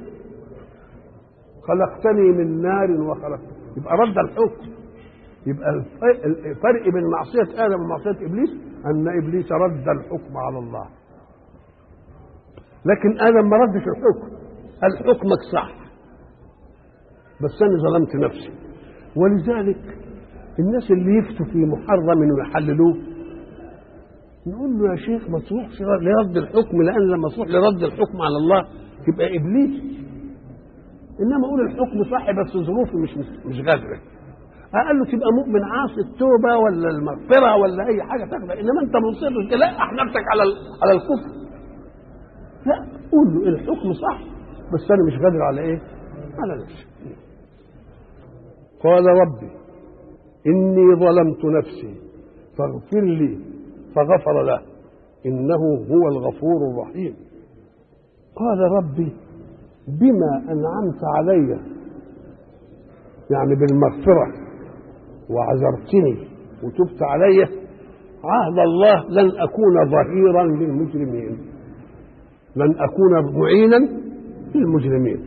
Speaker 1: خلقتني من نار وخلقت يبقى رد الحكم يبقى الفرق بين معصية آدم ومعصية إبليس أن إبليس رد الحكم على الله لكن آدم ما ردش الحكم قال حكمك صح بس أنا ظلمت نفسي ولذلك الناس اللي يفتوا في محرم ويحللوه نقول له يا شيخ ما تروحش لرد الحكم لان لما تروح لرد الحكم على الله تبقى ابليس انما اقول الحكم صح بس ظروفي مش مش غادره قال له تبقى مؤمن عاصي التوبه ولا المغفره ولا اي حاجه تاخدها انما انت مصر تلقح نفسك على على الكفر لا قول له الحكم صح بس انا مش قادر على ايه؟ على نفسي قال ربي اني ظلمت نفسي فاغفر لي فغفر له انه هو الغفور الرحيم قال ربي بما انعمت علي يعني بالمغفره وعذرتني وتبت علي عهد الله لن اكون ظهيرا للمجرمين لن اكون معينا للمجرمين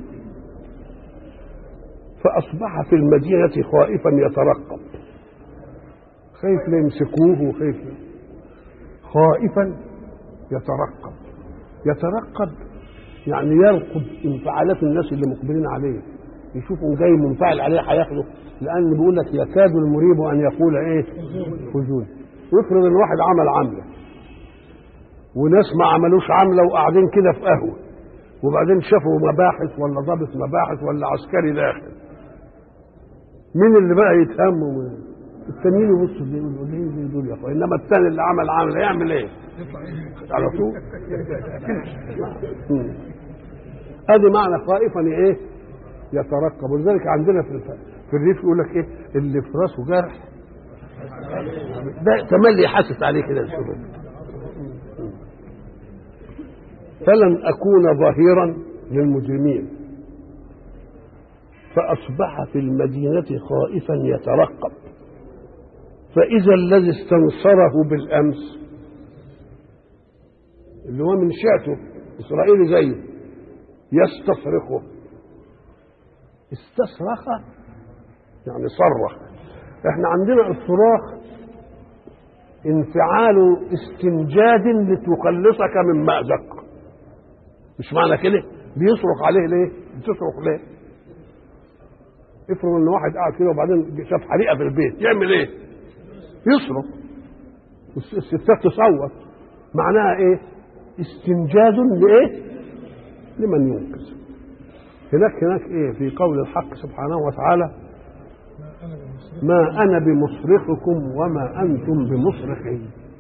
Speaker 1: فاصبح في المدينه خائفا يترقب خايف لا يمسكوه وخايف خائفا يترقب يترقب يعني يرقب انفعالات الناس اللي مقبلين عليه يشوفوا جاي منفعل عليه هياخده لان بيقول لك يكاد المريب ان يقول ايه خذوني وافرض ان واحد عمل عمله وناس ما عملوش عمله وقاعدين كده في قهوه وبعدين شافوا مباحث ولا ضابط مباحث ولا عسكري داخل مين اللي بقى يتهم التانيين يبصوا يقولوا ليه زي دول يا اخويا انما الثاني اللي عمل عمل يعمل ايه؟ على طول ادي معنى خائفا ايه؟ يترقب ولذلك عندنا في في الريف يقول لك ايه؟ اللي في راسه جرح ده تملي يحسس عليه كده الشباب فلن اكون ظهيرا للمجرمين فاصبح في المدينه خائفا يترقب فإذا الذي استنصره بالأمس اللي هو من شيعته إسرائيل زيه يستصرخه استصرخ يعني صرخ احنا عندنا الصراخ انفعال استنجاد لتخلصك من مأزق مش معنى كده بيصرخ عليه ليه بتصرخ ليه افرض ان واحد قاعد كده وبعدين شاف حريقه في البيت يعمل ايه يصرخ الستات تصوت معناها ايه استنجاد لايه لمن ينقذ هناك هناك ايه في قول الحق سبحانه وتعالى ما انا بمصرخكم وما انتم بمصرخي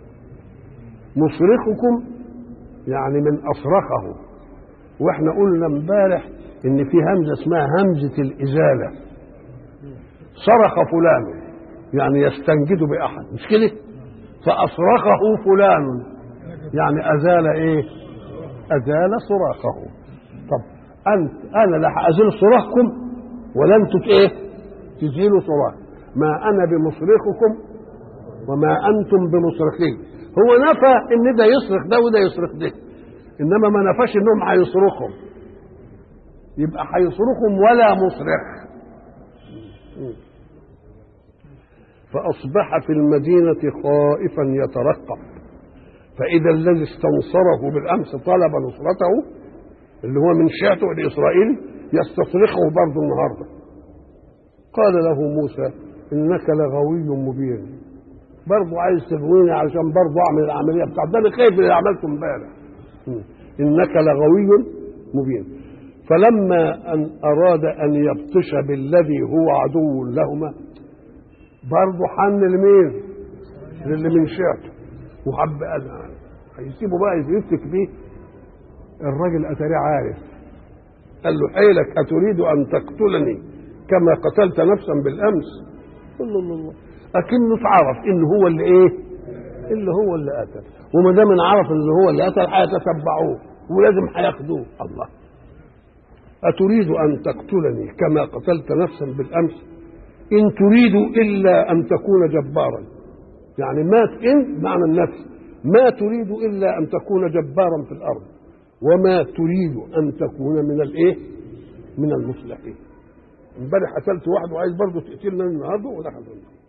Speaker 1: مصرخكم يعني من اصرخه واحنا قلنا امبارح ان في همزه اسمها همزه الازاله صرخ فلان يعني يستنجد باحد مش كده فاصرخه فلان يعني ازال ايه ازال صراخه طب انت انا لا ازيل صراخكم ولا انتم ايه تزيلوا صراخ ما انا بمصرخكم وما انتم بمصرخي هو نفى ان ده يصرخ ده وده يصرخ ده انما ما نفاش انهم هيصرخهم يبقى هيصرخهم ولا مصرخ فأصبح في المدينة خائفا يترقب فإذا الذي استنصره بالأمس طلب نصرته اللي هو من شيعته لإسرائيل يستصرخه برضه النهاردة قال له موسى إنك لغوي مبين برضه عايز تغويني عشان برضه أعمل العملية بتاعت ده أنا خايف من اللي عملته امبارح إنك لغوي مبين فلما أن أراد أن يبطش بالذي هو عدو لهما برضه حن لمين؟ للي من شيعته وحب قال هيسيبه بقى يفتك بيه الراجل اتاريه عارف قال له حيلك اتريد ان تقتلني كما قتلت نفسا بالامس قال له الله الله اكنه اتعرف ان هو اللي ايه اللي هو اللي قتل وما دام انعرف ان هو اللي قتل هيتتبعوه ولازم هياخدوه الله اتريد ان تقتلني كما قتلت نفسا بالامس ان تريد الا ان تكون جبارا يعني ما ان معنى النفس ما تريد الا ان تكون جبارا في الارض وما تريد ان تكون من الايه من المصلحين امبارح قتلت واحد وعايز برضه تقتلنا النهارده ولا حاجه